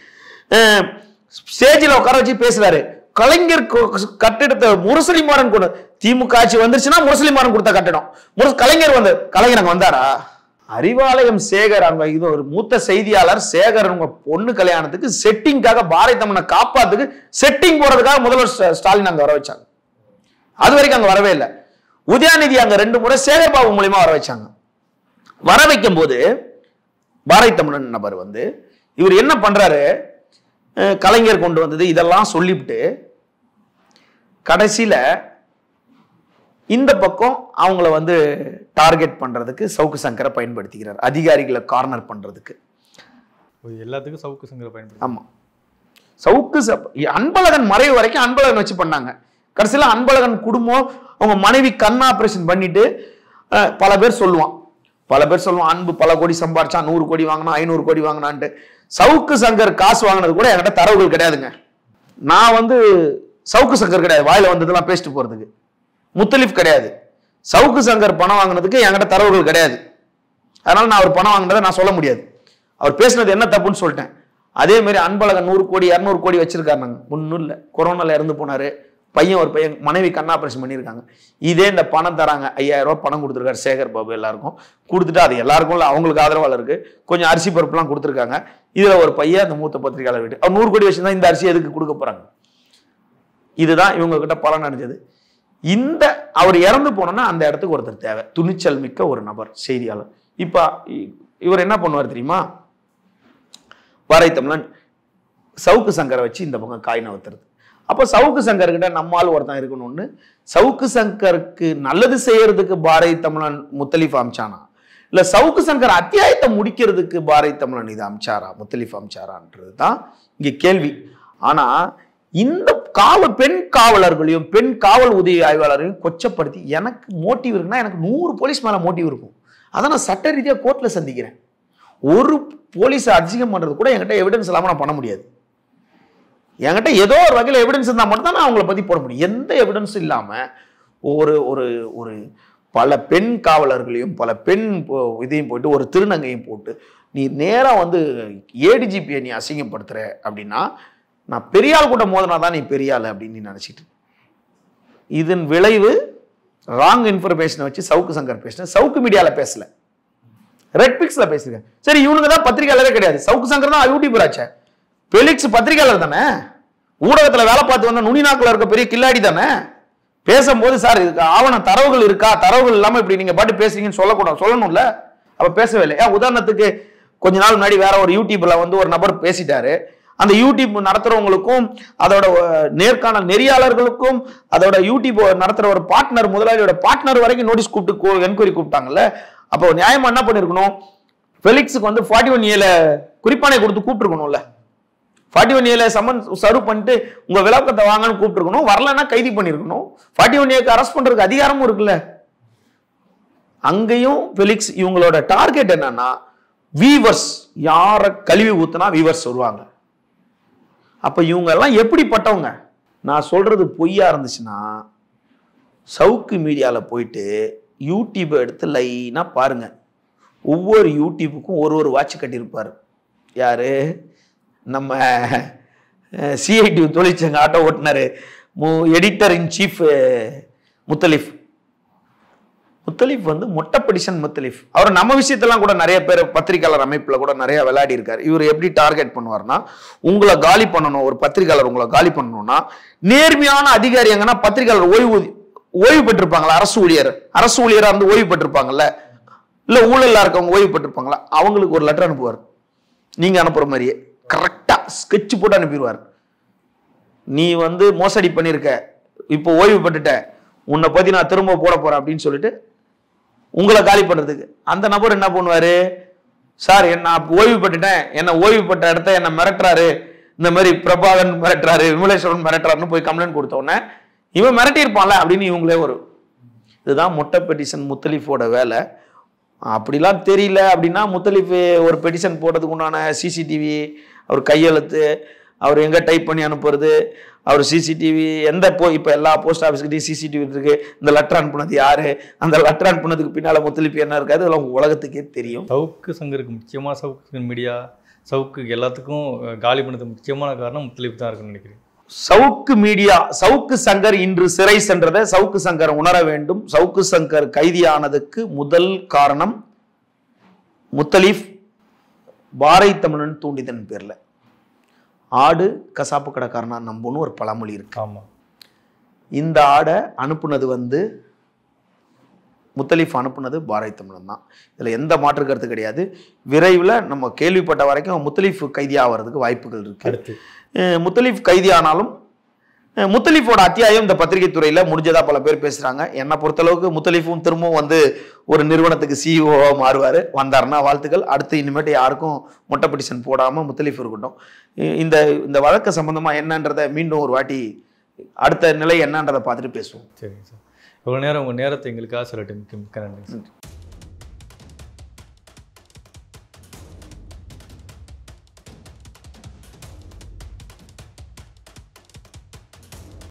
ஸ்டேஜில் உட்கார வச்சு பேசுறாரு கலைஞர் கொ- கட்டிடத்தை முரசலிமாறன் கொண்டு திமுக ஆட்சி வந்துருச்சுன்னா முரசலிமாறன் கொடுத்த கட்டடம் முரசு கலைஞர் வந்து கலைஞர் அங்க வந்தாரா அறிவாலயம் சேகர் அவங்க இது ஒரு மூத்த செய்தியாளர் சேகர் உங்க பொண்ணு கல்யாணத்துக்கு செட்டிங்காக பாரதி தமிழனை காப்பாத்துக்கு செட்டிங் போறதுக்காக முதல்வர் ஸ்ட- ஸ்டாலின் அங்க வர வச்சாங்க அது வரைக்கும் அங்க வரவே இல்லை உதயாநிதி அங்க ரெண்டு முறை சேகர் பாபு மூலியமா வர வச்சாங்க வர வைக்கும் போது பாரதி தமிழன் நபர் வந்து இவர் என்ன பண்றாரு அஹ் கலைஞர் கொண்டு வந்தது இதெல்லாம் சொல்லிவிட்டு கடைசியில இந்த பக்கம் அவங்கள வந்து டார்கெட் பண்றதுக்கு சவுக்கு சங்கரை பயன்படுத்திக்கிறார் அதிகாரிகளை கார்னர் பண்றதுக்கு இது எல்லாத்துக்கும் சவுக்கு சங்கரை பயன்படுத்தி ஆமா சவுக்கு சப்- அன்பழகன் மறைவு வரைக்கும் அன்பழகன் வச்சு பண்ணாங்க கடைசியில அன்பழகன் குடும்பம் அவங்க மனைவி கண் ஆபரேஷன் பண்ணிட்டு அஹ், பல பேர் சொல்லுவான் பல பேர் சொல்லுவான் அன்பு பல கோடி சம்பாரிச்சா நூறு கோடி வாங்கினா ஐநூறு கோடி வாங்கினான்ட்டு சவுக்கு சங்கர் காசு வாங்கினது கூட என்கிட்ட தரவுகள் கிடையாதுங்க நான் வந்து சவுக்கு சங்கர் கிடையாது வாயில வந்ததெல்லாம் பேசிட்டு போறதுக்கு முத்தலிஃப் கிடையாது சவுக்கு சங்கர் பணம் வாங்கினதுக்கு என்கிட்ட தரவுகள் கிடையாது அதனால நான் அவர் பணம் வாங்கினதை நான் சொல்ல முடியாது அவர் பேசுனது என்ன தப்புன்னு சொல்லிட்டேன் அதே மாதிரி அன்பழகன் நூறு கோடி இரநூறு கோடி வச்சிருக்காரு நாங்க ஒன்றும் இல்லை கொரோனால இறந்து போனாரு பையன் ஒரு பையன் மனைவி கண் ஆபரேஷன் பண்ணியிருக்காங்க இதே இந்த பணம் தராங்க ஐயாயிரம் ரூபாய் பணம் கொடுத்துருக்காரு சேகர் பாபு எல்லாருக்கும் கொடுத்துட்டு அது எல்லாருக்கும் இல்லை அவங்களுக்கு ஆதரவாளர் இருக்கு கொஞ்சம் அரிசி பருப்புலாம் கொடுத்துருக்காங்க இதுல ஒரு பையன் அந்த மூத்த பத்திரிகையாளர் வீட்டு அவர் நூறு கோடி வச்சிருந்தா இந்த அரிசி எதுக்கு கொடுக்க போறாங்க இதுதான் இவங்க கிட்ட பலன் அடைஞ்சது இந்த அவர் இறந்து போனோம்னா அந்த இடத்துக்கு ஒருத்தர் தேவை துணிச்சல் மிக்க ஒரு நபர் செய்தியாளர் இப்ப இ- இவர் என்ன பண்ணுவார் தெரியுமா வாரை தமிழன் சவுக்கு சங்கரை வச்சு இந்த பக்கம் காய் நவுத்துறது அப்போ சவுக்கு சங்கர்கிட்ட நம்மால் ஒருத்தன் இருக்கணும்னு சவுக்கு சங்கருக்கு நல்லது செய்யறதுக்கு பாரதி தமிழன் முத்தலிஃப் அமிச்சானா இல்ல சவுக்கு சங்கர் அத்தியாயத்தை முடிக்கிறதுக்கு பாரதி தமிழன் இது அமிச்சாரா முத்தலிஃப் அமிச்சாரான்றது தான் இங்க கேள்வி ஆனா இந்த காவல் பெண் காவலர்களையும் பெண் காவல் உதவி ஆய்வாளரையும் கொச்சப்படுத்தி எனக்கு மோட்டிவ் இருக்குன்னா எனக்கு நூறு போலீஸ் மேல மோட்டிவ் இருக்கும் அதை நான் சட்ட ரீதியாக கோர்ட்ல சந்திக்கிறேன் ஒரு போலீஸை அசிங்கம் பண்றது கூட என்கிட்ட எவிடன்ஸ் இல்லாம நான் பண்ண முடியாது என்கிட்ட ஏதோ ஒரு வகையில் எவிடன்ஸ் இருந்தால் மட்டும் தான் நான் அவங்கள பத்தி போட முடியும் எந்த எவிடன்ஸும் இல்லாம ஒரு ஒரு ஒரு பல பெண் காவலர்களையும் பல பெண் போ- இதையும் போட்டு ஒரு திருநங்கையும் போட்டு நீ நேரா வந்து ஏடிஜிபியை நீ அசிங்கப்படுத்துற அப்படின்னா நான் பெரியாள் கூட மோதினா தான் நீ பெரியாள் அப்படின்னு நீ நினைச்சிட்டு இதன் விளைவு ராங் இன்ஃபர்மேஷனை வச்சு சவுக்கு சங்கர் பேசினேன் சவுக்கு மீடியால பேசல ரெட் பிக்ஸ்ல பேசிருக்கேன் சரி இவனுங்க தான் பத்திரிகையாளரே கிடையாது சவுக்கு சங்கர் தான் யூடியூபர் ஆச்சே பெலிக்ஸ் பத்திரிகையாளர் தானே ஊடகத்துல வேலை பார்த்து வந்த நுனிநாக்கில் இருக்க பெரிய கில்லாடி தானே பேசும்போது சார் இதுக்கு ஆவண தரவுகள் இருக்கா தரவுகள் இல்லாம இப்படி நீங்க பாட்டு பேசுறீங்கன்னு சொல்லக்கூடாது சொல்லணும்ல அப்ப பேசவே இல்லை ஏன் உதாரணத்துக்கு கொஞ்ச நாள் முன்னாடி வேற ஒரு யூடியூப்ல வந்து ஒரு நபர் பேசிட்டாரு அந்த யூடியூப் நடத்துறவங்களுக்கும் அதோட அஹ், நேர்காணல் நெறியாளர்களுக்கும் அதோட யூடியூப் நடத்துற ஒரு பார்ட்னர் முதலாளியோட பார்ட்னர் வரைக்கும் நோட்டீஸ் கூப்பிட்டு என்கொயரி கூப்பிட்டாங்கல்ல அப்போ நியாயமா என்ன பண்ணிருக்கணும் ஃபெலிக்ஸுக்கு வந்து ஃபார்ட்டி ஒன் ஏல குறிப்பானை கொடுத்து கூப்பிட்டுருக்கணும்ல ஃபார்ட்டி ஒன் ஏல சம்மன் சர்வ் பண்ணிட்டு உங்க விளக்கத்தை வாங்கன்னு கூப்பிட்டுருக்கணும் வரலன்னா கைது பண்ணியிருக்கணும் ஃபார்ட்டி ஒன் ஏக்கு அரெஸ்ட் பண்றதுக்கு அதிகாரமும் இருக்குல்ல அங்கேயும் ஃபெலிக்ஸ் இவங்களோட டார்கெட் என்னன்னா வீவர்ஸ் யாரை கழுவி ஊத்துனா வீவர்ஸ் வருவாங்க அப்ப இவங்க எல்லாம் எப்படிப்பட்டவங்க நான் சொல்றது பொய்யா இருந்துச்சுன்னா சவுக்கு மீடியால போயிட்டு யூடியூப் எடுத்து லைனா பாருங்க ஒவ்வொரு யூடியூப்புக்கும் ஒரு ஒரு வாட்ச் கட்டியிருப்பார் யாரு நம்ம சிஐடி தொழிற்சங்க ஆட்டோ ஓட்டுனர் மு editor in chief Muthalif Muthalif வந்து மொட்டை பிடிஷன் முத்தலிஃப் அவர் நம்ம விஷயத்தெல்லாம் கூட நிறைய பேர் பத்திரிகையாளர் அமைப்புல கூட நிறைய விளையாடி இருக்காரு இவர் எப்படி டார்கெட் பண்ணுவார்னா உங்களை காலி பண்ணணும் ஒரு பத்திரிகையாளர் உங்களை காலி பண்ணணும்னா நேர்மையான அதிகாரி எங்கன்னா பத்திரிகையாளர் ஓய்வு ஓய்வு பெற்றிருப்பாங்களா அரசு ஊழியர் அரசு ஊழியரா இருந்து ஓய்வு பெற்றிருப்பாங்கல்ல இல்ல ஊழல்ல இருக்கவங்க ஓய்வு பெற்றிருப்பாங்களா அவங்களுக்கு ஒரு லெட்டர் அனுப்புவார் நீங்க அனுப்புற மாதிரியே கரெக்டா ஸ்கெட்ச் போட்டு அனுப்பிடுவார் நீ வந்து மோசடி பண்ணியிருக்க இப்போ ஓய்வு பெற்றுட்ட உன்னை பத்தி நான் திரும்ப போட போறேன் அப்படின்னு சொல்லிட்டு உங்களை காலி பண்றதுக்கு அந்த நபர் என்ன பண்ணுவாரு சார் என்ன நான் ஓய்வு பெற்றுட்டேன் என்ன ஓய்வு பெற்ற இடத்த என்ன மிரட்டுறாரு இந்த மாதிரி பிரபாகரன் மிரட்டுறாரு விமலேஸ்வரன் மிரட்டுறாருன்னு போய் கம்ப்ளைண்ட் கொடுத்த உடனே இவன் மிரட்டியிருப்பான்ல அப்படின்னு இவங்களே வரும் இதுதான் மொட்டை பெட்டிஷன் முத்தலீஃபோட வேலை அப்படிலாம் தெரியல அப்படின்னா முத்தலீஃப் ஒரு பெட்டிஷன் போடுறதுக்கு உண்டான சிசிடிவி அவர் கையெழுத்து அவர் எங்கே டைப் பண்ணி அனுப்புறது அவர் சிசிடிவி எந்த போ இப்போ எல்லா போஸ்ட் ஆஃபீஸ்கிட்டையும் சிசிடிவி இருக்கு இந்த லெட்டர் அனுப்புனது யாரு அந்த லெட்டர் அனுப்புனதுக்கு பின்னால முத்தலிப்பு என்ன இருக்காது இதெல்லாம் உலகத்துக்கே தெரியும் சவுக்கு சங்கருக்கு முக்கியமான சவுக்கு சங்கர் மீடியா சவுக்கு எல்லாத்துக்கும் அஹ், காலி பண்ணதுக்கு முக்கியமான காரணம் முத்தலீப் தான் இருக்குன்னு நினைக்கிறேன் சவுக்கு மீடியா சவுக்கு சங்கர் இன்று சிறை சென்றதை சவுக்கு சங்கர் உணர வேண்டும் சவுக்கு சங்கர் கைதியானதுக்கு முதல் காரணம் முத்தலீஃப் பாரை தமிழன் தூண்டிதன் பேர்ல ஆடு கசாப்பு கடைக்காரனா நம்புன்னு ஒரு பழமொழி இருக்கு ஆமாம் இந்த ஆடை அனுப்புனது வந்து முத்தலீஃப் அனுப்புனது பாரை தமிழன் தான் இதில் எந்த மாற்று கருத்து கிடையாது விரைவில் நம்ம கேள்விப்பட்ட வரைக்கும் முத்தலீஃப் கைதியாகிறதுக்கு வாய்ப்புகள் இருக்கு அடுத்து அஹ் முத்தலீஃப் கைதியானாலும் அஹ் முத்தலீஃபோட அத்தியாயம் இந்த பத்திரிகை துறையில முடிஞ்சதா பல பேர் பேசுறாங்க என்னை பொறுத்தளவுக்கு முத்தலீஃபும் திரும்பவும் வந்து ஒரு நிறுவனத்துக்கு சிஇஓவா மாறுவார் வந்தாருன்னா வாழ்த்துக்கள் அடுத்து இனிமேட்டு யாருக்கும் மொட்டை பிடிஷன் போடாம முத்தலீஃப் இருக்கட்டும் இ- இந்த இந்த வழக்கு சம்பந்தமா என்னன்றதை மீண்டும் ஒரு வாட்டி அடுத்த நிலை என்னன்றதை பார்த்துட்டு பேசுவோம் சரிங்க சார் இவ்வளோ நேரம் உங்கள் நேரத்தை எங்களுக்காக சொல்லிட்டு மிக்க மிக்க நன்றி சார்